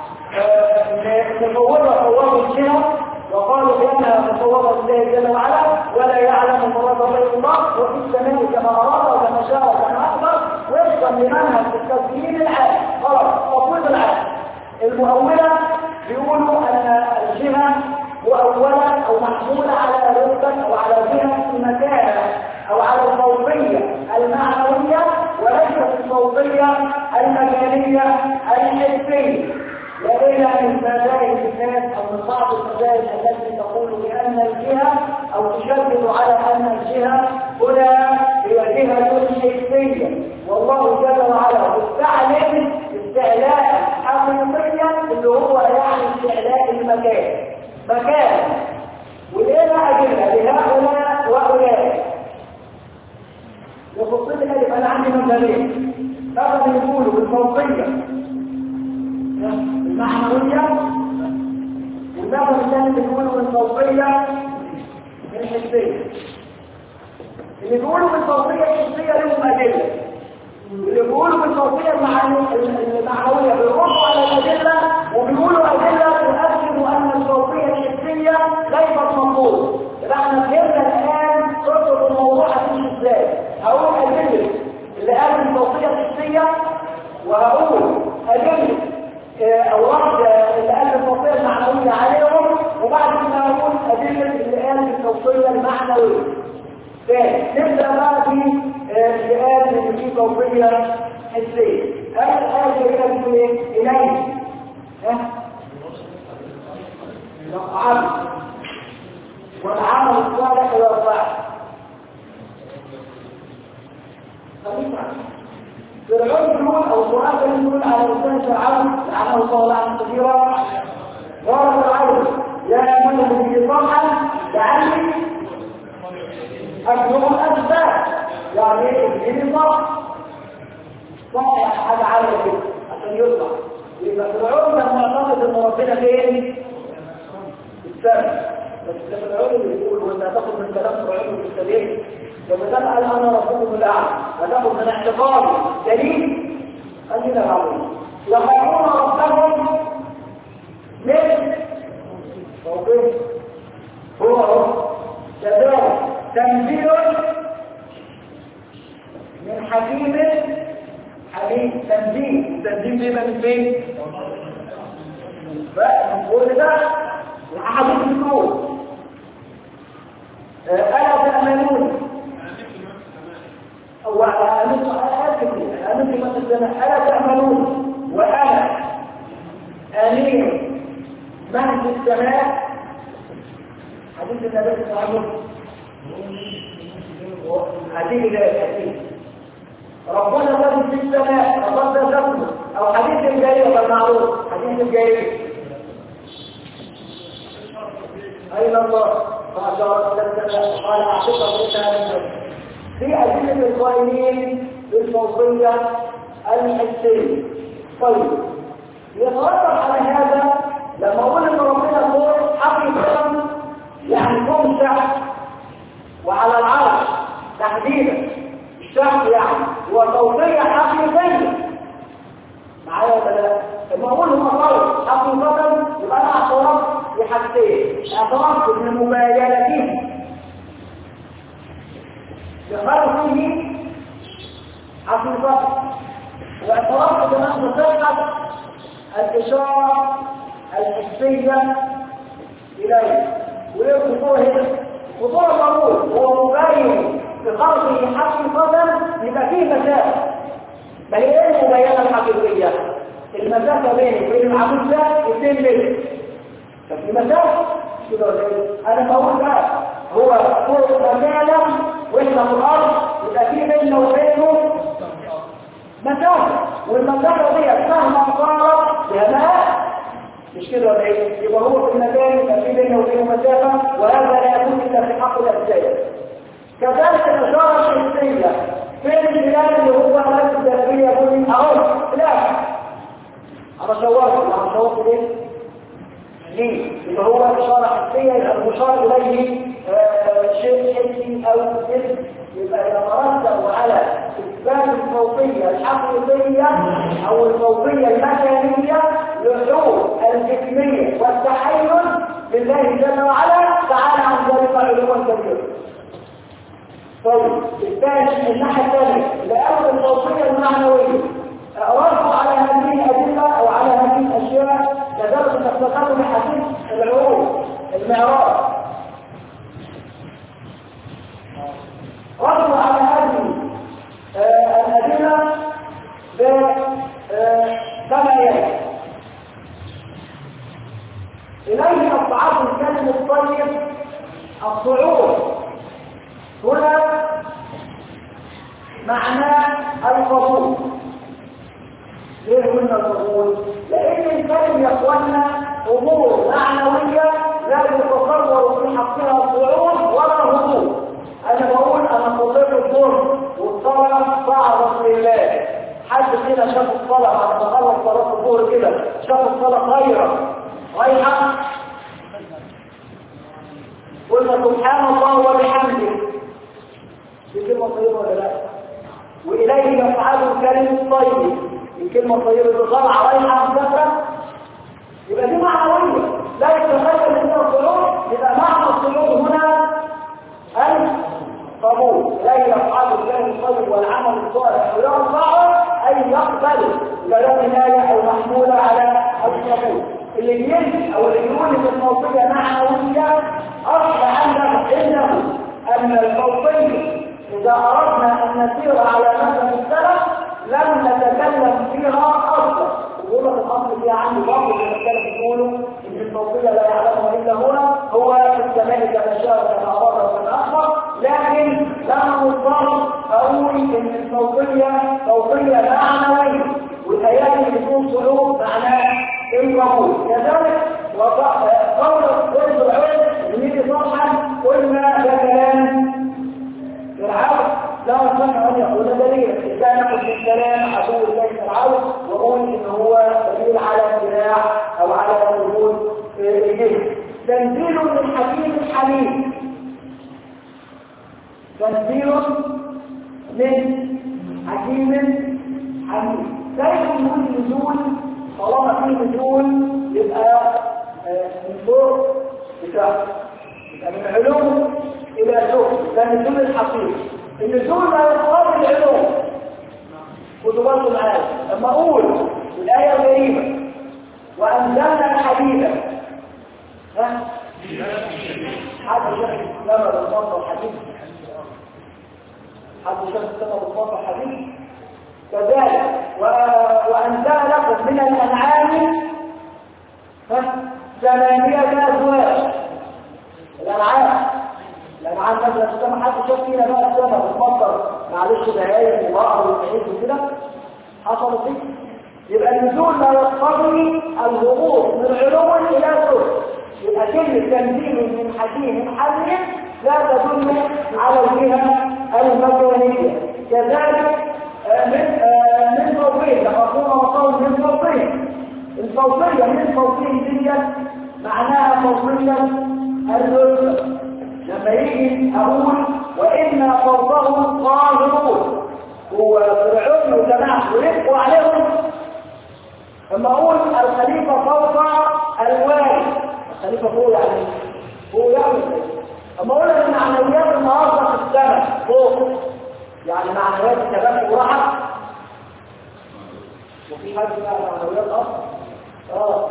تصورها صوروا الجهه وقالوا بانها مصوره لله جل وعلا ولا يعلم مراد غير الله وفي السماء كما اراد وكما شاء وكما اخبر وفقا لمنهج التسليم العام خلاص تطويل العام المؤوله بيقولوا ان الجهه مؤوله او محموله على رتبه او على جهه المكانه او على الفوقيه المعنويه وليست الفوقيه المكانيه الحسيه لدينا من مذاهب الناس او من بعض المذاهب التي تقول بان الجهه او تشدد على ان الجهه هنا هي جهه حسيه والله جل وعلا استعلم استعلاء حقيقيا اللي هو يعني استعلاء المكان مكان ولنا أدلة لهؤلاء وأولئك وخصوصا الألف أنا عندي مذهبين فقد يقولوا بالفوقية المعنوية والمذهب الثاني بيقولوا بالفوقية الحسية اللي بيقولوا بالفوقية الحسية لهم أدلة اللي بيقولوا بالفوقية المعنوية بيردوا على الأدلة وبيقولوا أدلة تؤكد أن الفوقية الحسية ليست مطلوبة يبقى احنا فهمنا الآن قصة الموضوع هتمشي ازاي هقول أدلة اللي قال الفوقية الحسية وهقول أدلة أو رد اللي قال الفوقية المعنوية عليهم وبعد كده هقول أدلة اللي قال الفوقية المعنوية تاني نبدأ بقى في اللي قال إن في فوقية حسية أول حاجة كده بتقول إيه؟ إليه ها؟ العمل والعمل الصالح يرفعه فرعون يقول او سؤال يقول على لسان فرعون لعنه الله لعنه كثيرا قال فرعون يا من به صرحا لعلي اكرم الاسباب يعني ايه به صرح صرح حاجه عاليه كده عشان يطلع يبقى فرعون كان معتقد ان ربنا فين؟ السماء بس فرعون اللي يقول وانت هتاخد من كلام فرعون في السبيل لما قال انا ربكم الاعلى هتاخد من اعتقادي دليل قال لنا العظيم يخافون ربهم من فوقهم هو هو كذلك تنزيل من حكيم حكيم تنزيل تنزيل بيبقى من فين؟ بقى من كل ده الأحاديث بتقول ألا تأمنون أو أمنت أمنت من السماء ألا تأمنون وأنا أمين من في السماء حديث النبي صلى الله عليه وسلم حديث لا حديث ربنا الذي في السماء ربنا ذكره أو حديث الجاهلية بالمعروف حديث الجاهلية أين الله فأشار إلى السماء قال أعتقد إنها من في أدلة القائمين بالفوقية الحسية طيب يترتب على هذا لما أقول إن ربنا فوق حقيقة يعني فوق الشعب وعلى العرش تحديدا الشعب يعني هو توقية حقيقية معايا ولا لا؟ لما أقول هم فرق حقيقة يبقى أنا اعترفت بحاجتين اعترفت بمباينتهم بخلقه حقيقة واعترفت بنحو صحة الإشارة الحسية إليه وإيه الخطوة هنا؟ خطوة ضروري هو مباين بخلقه حقيقة يبقى فيه مسافة ما هي ايه المبينة الحقيقية المسافة بيني وبين العمود ده 2 متر ففي مسافة كده ولا ايه؟ انا بقول بقى هو فوق مكانا واحنا في الارض يبقى في بيننا وبينه مسافة والمسافة دي مهما صارت فيها مآل مش كده ولا ايه؟ يبقى هو في المكان يبقى في بينه وبينه مسافة وهذا لا يكون الا في حق الأجزاء كذلك الإشارة الشمسية فين البلاد اللي هو نفس الجلابية يقول لي اهو لا انا شورت انا شورت ليه؟ ليه؟ يبقى هو إشارة حسية يبقى المشار إليه آه، شيء حسي أو جسم يبقى يترتب على إثبات الفوقية الحقيقية أو الفوقية المكانية لحلول الجسمية والتحيز لله جل وعلا تعالى عن ذلك علوا كبيرا. طيب الثاني الناحية الثانية لأول الفوقية المعنوية رفع على هذه الأدلة أو على هذه الأشياء كذلك تستخدم من حديث العروض المعراج رفع على هذه آه، الأدلة ب آه، كما يلي إليه أصعاد الكلم الطيب الصعود هنا معناه القبول ليه قلنا القبول؟ لأن الكلم يا اخوانا أمور معنوية لا يتصور في حقها الصعود ولا هبوط أنا بقول أنا صليت الظهر والصلاة صعبت لله حد كده شاف الصلاة بعد ما خلص صلاة الظهر كده شاف الصلاة خيرة رايحة قلنا سبحان الله وبحمده دي كلمة طيبة ولا لا؟ وإليه يفعل الكلم الطيب الكلمة الطيبة اللي طالعة رايحة مسافرة يبقى دي معنوية لا يتخيل ان الصعود يبقى معنى الصعود هنا القبول لا يفعل الكلم الطيب والعمل الصالح ويرفعه أي يقبل كلام ناية أو محمولة على القبول اللي بيجي أو اللي يقول ان الموصية معنوية أصبح عندنا إنه أن الموصية إذا أردنا أن نسير على مثل السلف لم نتكلم فيها أصلا يقول لك الأصل فيها عندي بعض من السلف يقولوا إن الموصية لا يعلمها إلا هنا هو في السماء كما شاء وكما أراد وكما أخبر لكن لما نضطر أقول إن الموصية موصية معنوية والآيات اللي بتكون صعود معناها القبول كذلك قول قول العلم نيجي صرحا قلنا ده كلام فرعون لا سمع ان يقول دليل اذا نقول في الكلام عدو الله فرعون واقول ان هو دليل على امتناع او على وجود الجهل تنزيل من حكيم حميد تنزيل من حكيم حميد كيف يكون نزول طالما في نزول يبقى من فوق لتحت يبقى من علوم الى سوق ده نزول الحقيقي النزول لا يقابل العلوم خدوا بالكم معايا لما اقول الايه الكريمه وانزلنا الحديد ها حد شاف السماء بالمطر الحديد حد شاف السماء بالمطر الحديد كذلك و... وانزل لكم من الانعام ها ثمانيه ازواج الانعام الانعام مثلا السماء حد شاف فينا بقى السماء بالمطر معلش دقايق وبقر وعيد وكده حصلت دي يبقى النزول لا يقتضي الهبوط من علو الى سفل يبقى كلمه تنزيل من حكيم حليم لا تدل على الجهه المكانيه كذلك من من فوقين لما قلنا وقول من فوقين الفوقيه من فوقين دي معناها فوقيه الرتبه لما يجي اقول وانا فوقهم قاهرون هو فرعون وجماعه ويبقوا عليهم لما اقول الخليفه فوق الوالي الخليفه فوق يعني فوق يعني اما اقول ان معنويات النهارده في السماء فوق يعني معنويات الشباب وراحه وفي حاجه اسمها معنويات اصلا اه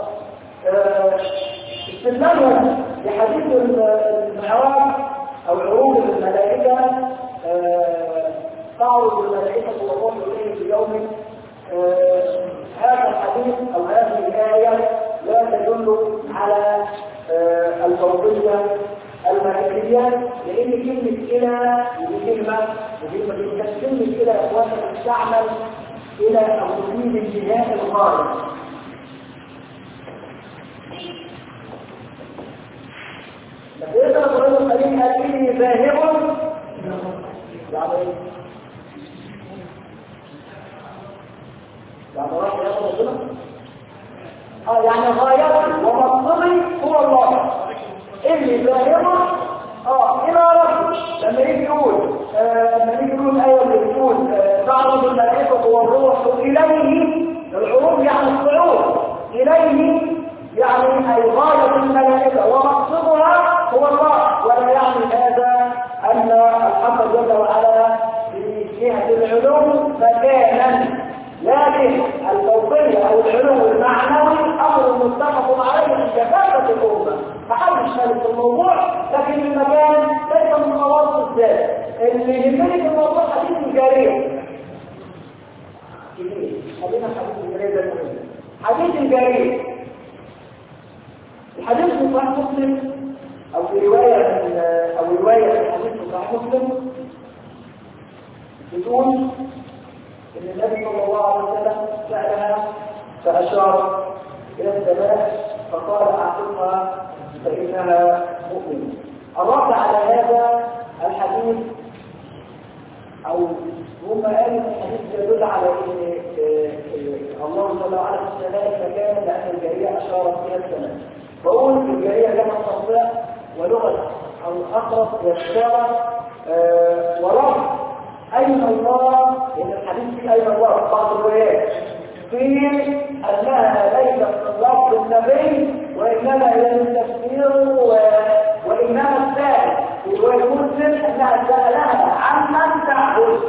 استدلالهم لحديث المعراج او عروض الملائكه تعرض الملائكه والروح اليه في يوم آه، هذا الحديث أو هذه الآية لا تدل على آه، الفوضية المالكية لأن كلمة إلى دي كلمة وكلمة دي كانت كلمة إلى يا إخواننا تستعمل إلى أو تفيد انتهاء الغاية لكن إذا القرآن الكريم قال إني ذاهب يعني إيه؟ يعني راح ياخد ربنا اه يعني غايتي ومقصدي هو الله اللي ذاهبه اه الى ربي لما يجي يقول آه لما يجي يقول الايه اللي بتقول آه، تعرض الملائكه والروح اليه العروض يعني الصعود اليه يعني اي غايه الملائكه ومقصدها هو الله ولا يعني هذا ان الحق جل وعلا في جهه العلو مكانا لكن الفوقية أو العلو المعنوي أمر متفق عليه في كافة الأمة محدش خالف في الموضوع لكن المكان ليس من خواص الذات اللي يهمني في الموضوع حديث الجارية كتير. خلينا حديث الجارية ده المهم حديث الجارية الحديث في صحيح مسلم أو في رواية من أو رواية في الحديث في صحيح مسلم بتقول ان النبي صلى الله عليه وسلم سألها فأشار إلى السماء فقال أعطتها فإنها مؤمنة الرد على هذا الحديث أو هم قالوا ان الحديث يدل على ان آه، آه، الله جل وعلا في السماء مكان لأن الجارية أشارت إلى السماء بقول الجارية لها تصريح ولغة أو الأقرب يشتغل ولفظ أين الله إن الحديث فيه أين الله في بعض الروايات في أنها ليست من لفظ النبي وإنما هي من تفسير و... وإنما الثالث في رواية مسلم أنها سألها عمن تعبد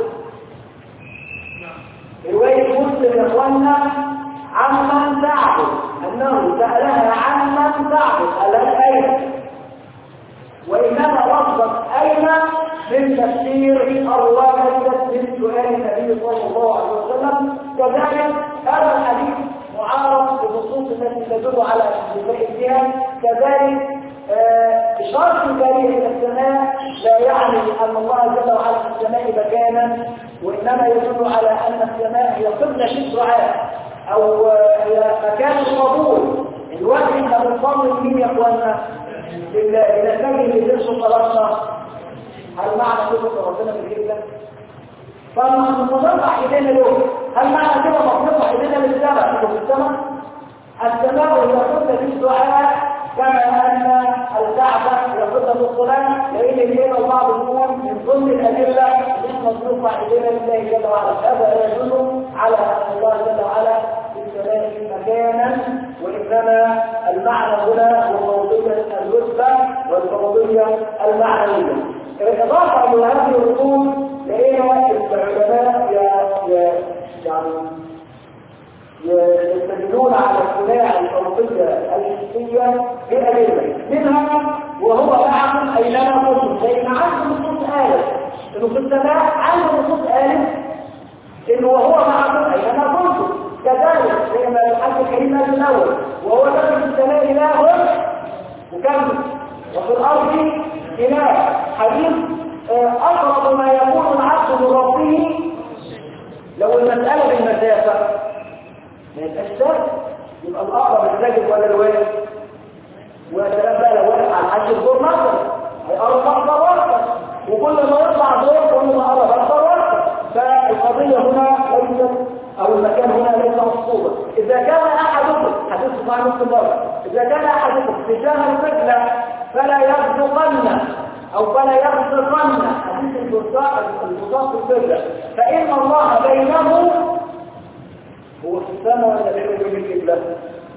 رواية مسلم يا إخوانا عمن تعبد أنه سألها عمن تعبد ألا أين وإنما لفظت أين من تفسير الواردة من سؤال النبي صلى الله عليه وسلم كذلك هذا الحديث معارض بالنصوص التي تدل على انتفاء الجهل كذلك آه، إشارة الجارية إلى السماء لا يعني أن الله جل وعلا في السماء مكانا وإنما يدل على أن السماء هي قبلة الدعاء أو آه، هي مكان القبول الوقت احنا بنصلي مين يا اخوانا؟ لله نتجه لدرس صلاتنا هل معنى كده ربنا في الجبلة؟ فلما نرفع ايدينا له هل معنى كده نرفع ايدينا للسماء في السماء؟ السماء إذا كنت في الدعاء كما أن الكعبة يقصد بالصلاة لأن الليل وبعض الأمور من ضمن الأدلة نحن نرفع إيدينا لله جل وعلا هذا يدل على أن الله جل وعلا في السماء مكانا وإنما المعنى هنا هو موضوعية الرتبة والموضوعية المعنوية بالإضافة إلى هذه الرسوم لقينا العلماء ي- ي- يعني يستدلون على اقتناع الفوقية الحسية بأدلة منها وهو معكم أينما كنتم لأن عنده نصوص آلف إنه في السماء عنده نصوص آلف إنه وهو معكم أينما كنتم كذلك زي ما الحج الكريم قال الأول وهو الذي في السماء إله وكمل وفي الأرض إله حديث آه، أقرب ما يكون العبد من ربه لو المسألة بالمسافة ما يبقاش سهل يبقى الأقرب الساجد ولا الواجب وسلام بقى لو واقف على الحج الدور مثلا هيقرب أكبر وقتا وكل ما يطلع دور كل ما قرب أكبر وقتا فالقضية هنا ليست أو المكان هنا ليس مصطوبة إذا كان أحدكم حديث صحيح مسلم مرة إذا كان أحدكم اتجاه القبلة فلا يصدقن أو فلا يصدقن حديث البرصاق البرصاق في القبلة فإن الله بينه هو في السماء ولا بينه وبين القبلة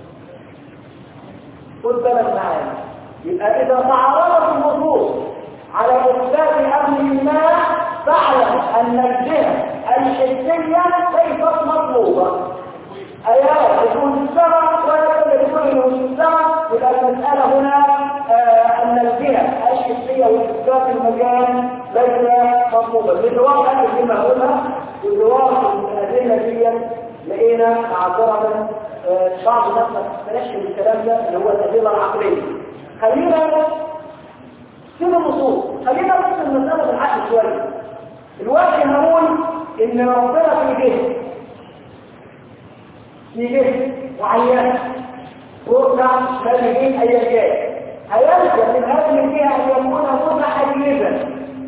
خد بالك معايا يبقى إذا تعارضت النصوص على إثبات أمر ما فاعلم أن الجهة الحسية ليست مطلوبة آيات تكون في السماء ولا تكون في السماء يبقى المسألة هنا آه أن الجهة الحسية وإثبات المكان ليس مطلوبة بالواقع كما هنا بالواقع الأدلة دي لقينا معذرة آه، بعض الناس ما تستناش الكلام ده اللي هو الأدلة العقلية خلينا سيب النصوص خلينا بس المسألة بالعقل شوية الوقت هنقول إن ربنا في جهة في جهة معينة ركع خارجين أي جهة هيلزم من هذه الجهة أن يكون متحيزا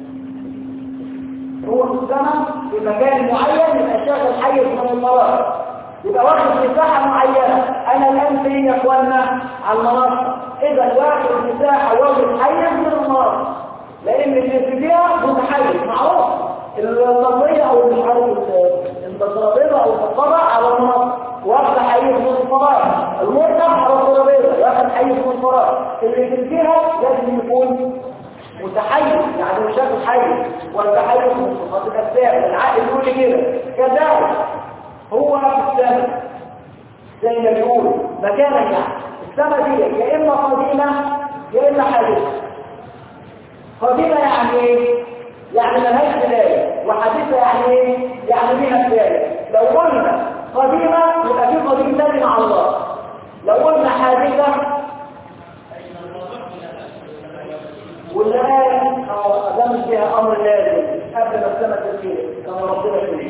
هو الزمن في مكان معين من أشياء الحيز من المرض يبقى واخد مساحة معينة أنا الآن فين يا إخوانا على المنصة إذا واخد مساحة واخد حيز من المنصة لأن اللي فيها متحيز معروف النظرية أو مش عارف الترابيزة أو الطبع على المنصة واخد حيز من الفراغ المركب على الترابيزة واخد حيز من الفراغ اللي فيها لازم يكون متحيز يعني مش شكل حيز والتحيز من صفات الأجسام العقل يقول لي كده كذلك هو في السماء زي ما بيقول مكانا يعني السماء دي يا اما قديمه يا اما حديثه قديمه يعني ايه يعني ملهاش بدايه وحديثه يعني ايه يعني ليها بدايه لو قلنا قديمه يبقى في قديم تاني مع الله لو قلنا حادثه والآن ده مش فيها أمر لازم قبل ما السماء تسير كما ربنا يقول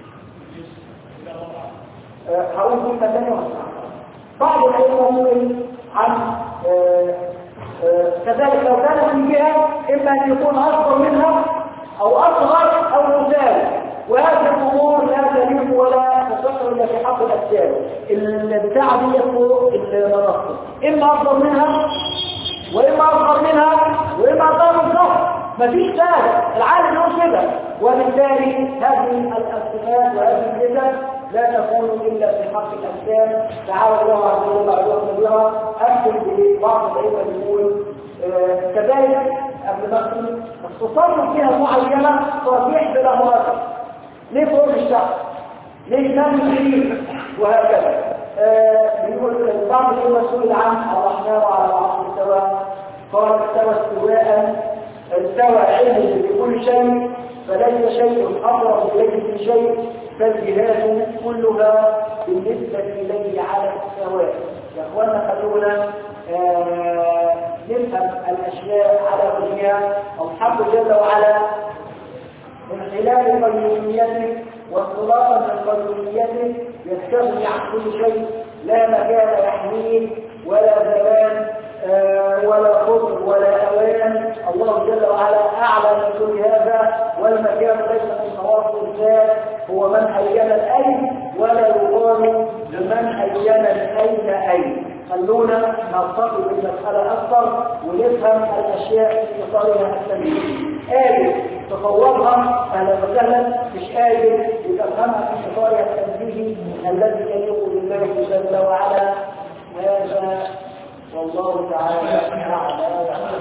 هقول كلمة ثانية واسمع بعض العلماء ممكن عن آه، آه، كذلك لو كان في جهة إما أن يكون أكبر منها أو أصغر أو مساوي وهذه الأمور لا تليق ولا تصح إلا في حق الأجسام البتاعة دي فوق المنصة إما أكبر منها وإما أصغر منها وإما أصغر من ظهر مفيش ثالث العالم يقول كده وبالتالي هذه الصفات وهذه الجسد لا تكون إلا في حق الأجسام تعالى الله عز وجل عز وجل أكتب ببعض العلم يقول آه، كذلك قبل ما أكتب التصرف فيها معينة تصريح بلا مراتب ليه فوق الشعب ليه نام كبير وهكذا آه، بيقول بعض العلم سئل عن الرحمن على العرش استوى قال استوى استواء استوى علم بكل شيء فليس شيء أقرب إليه من شيء فالجهات كلها بالنسبة إليه على السواء يا أخوانا خلونا آه، نفهم الأشياء على وجهها الحق جل وعلا من خلال قيوميته وانطلاقا من قيوميته يستغني عن كل شيء لا مكان يحميه ولا زمان آه، ولا قطر ولا أوان الله جل وعلا أعلى من كل هذا والمكان ليس من خواص الذات هو من أين الأين ولا يقال لمن أين الأين أين خلونا نرتقي بالمسألة أكثر ونفهم الأشياء في إطارها التنبيه قادر تصورها أهلا وسهلا مش قادر يفهمها في إطارها التنبيه الذي يليق بالله جل وعلا هذا والله تعالى أعلى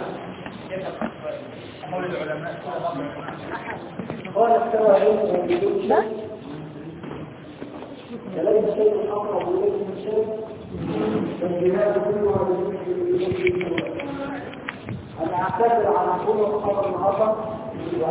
قال استوى علمه بدون شيء فليس شيء أقرب إليه من شيء فالجهاد كلها بالنسبة إليه أنا أعتذر عن كل خبر النهارده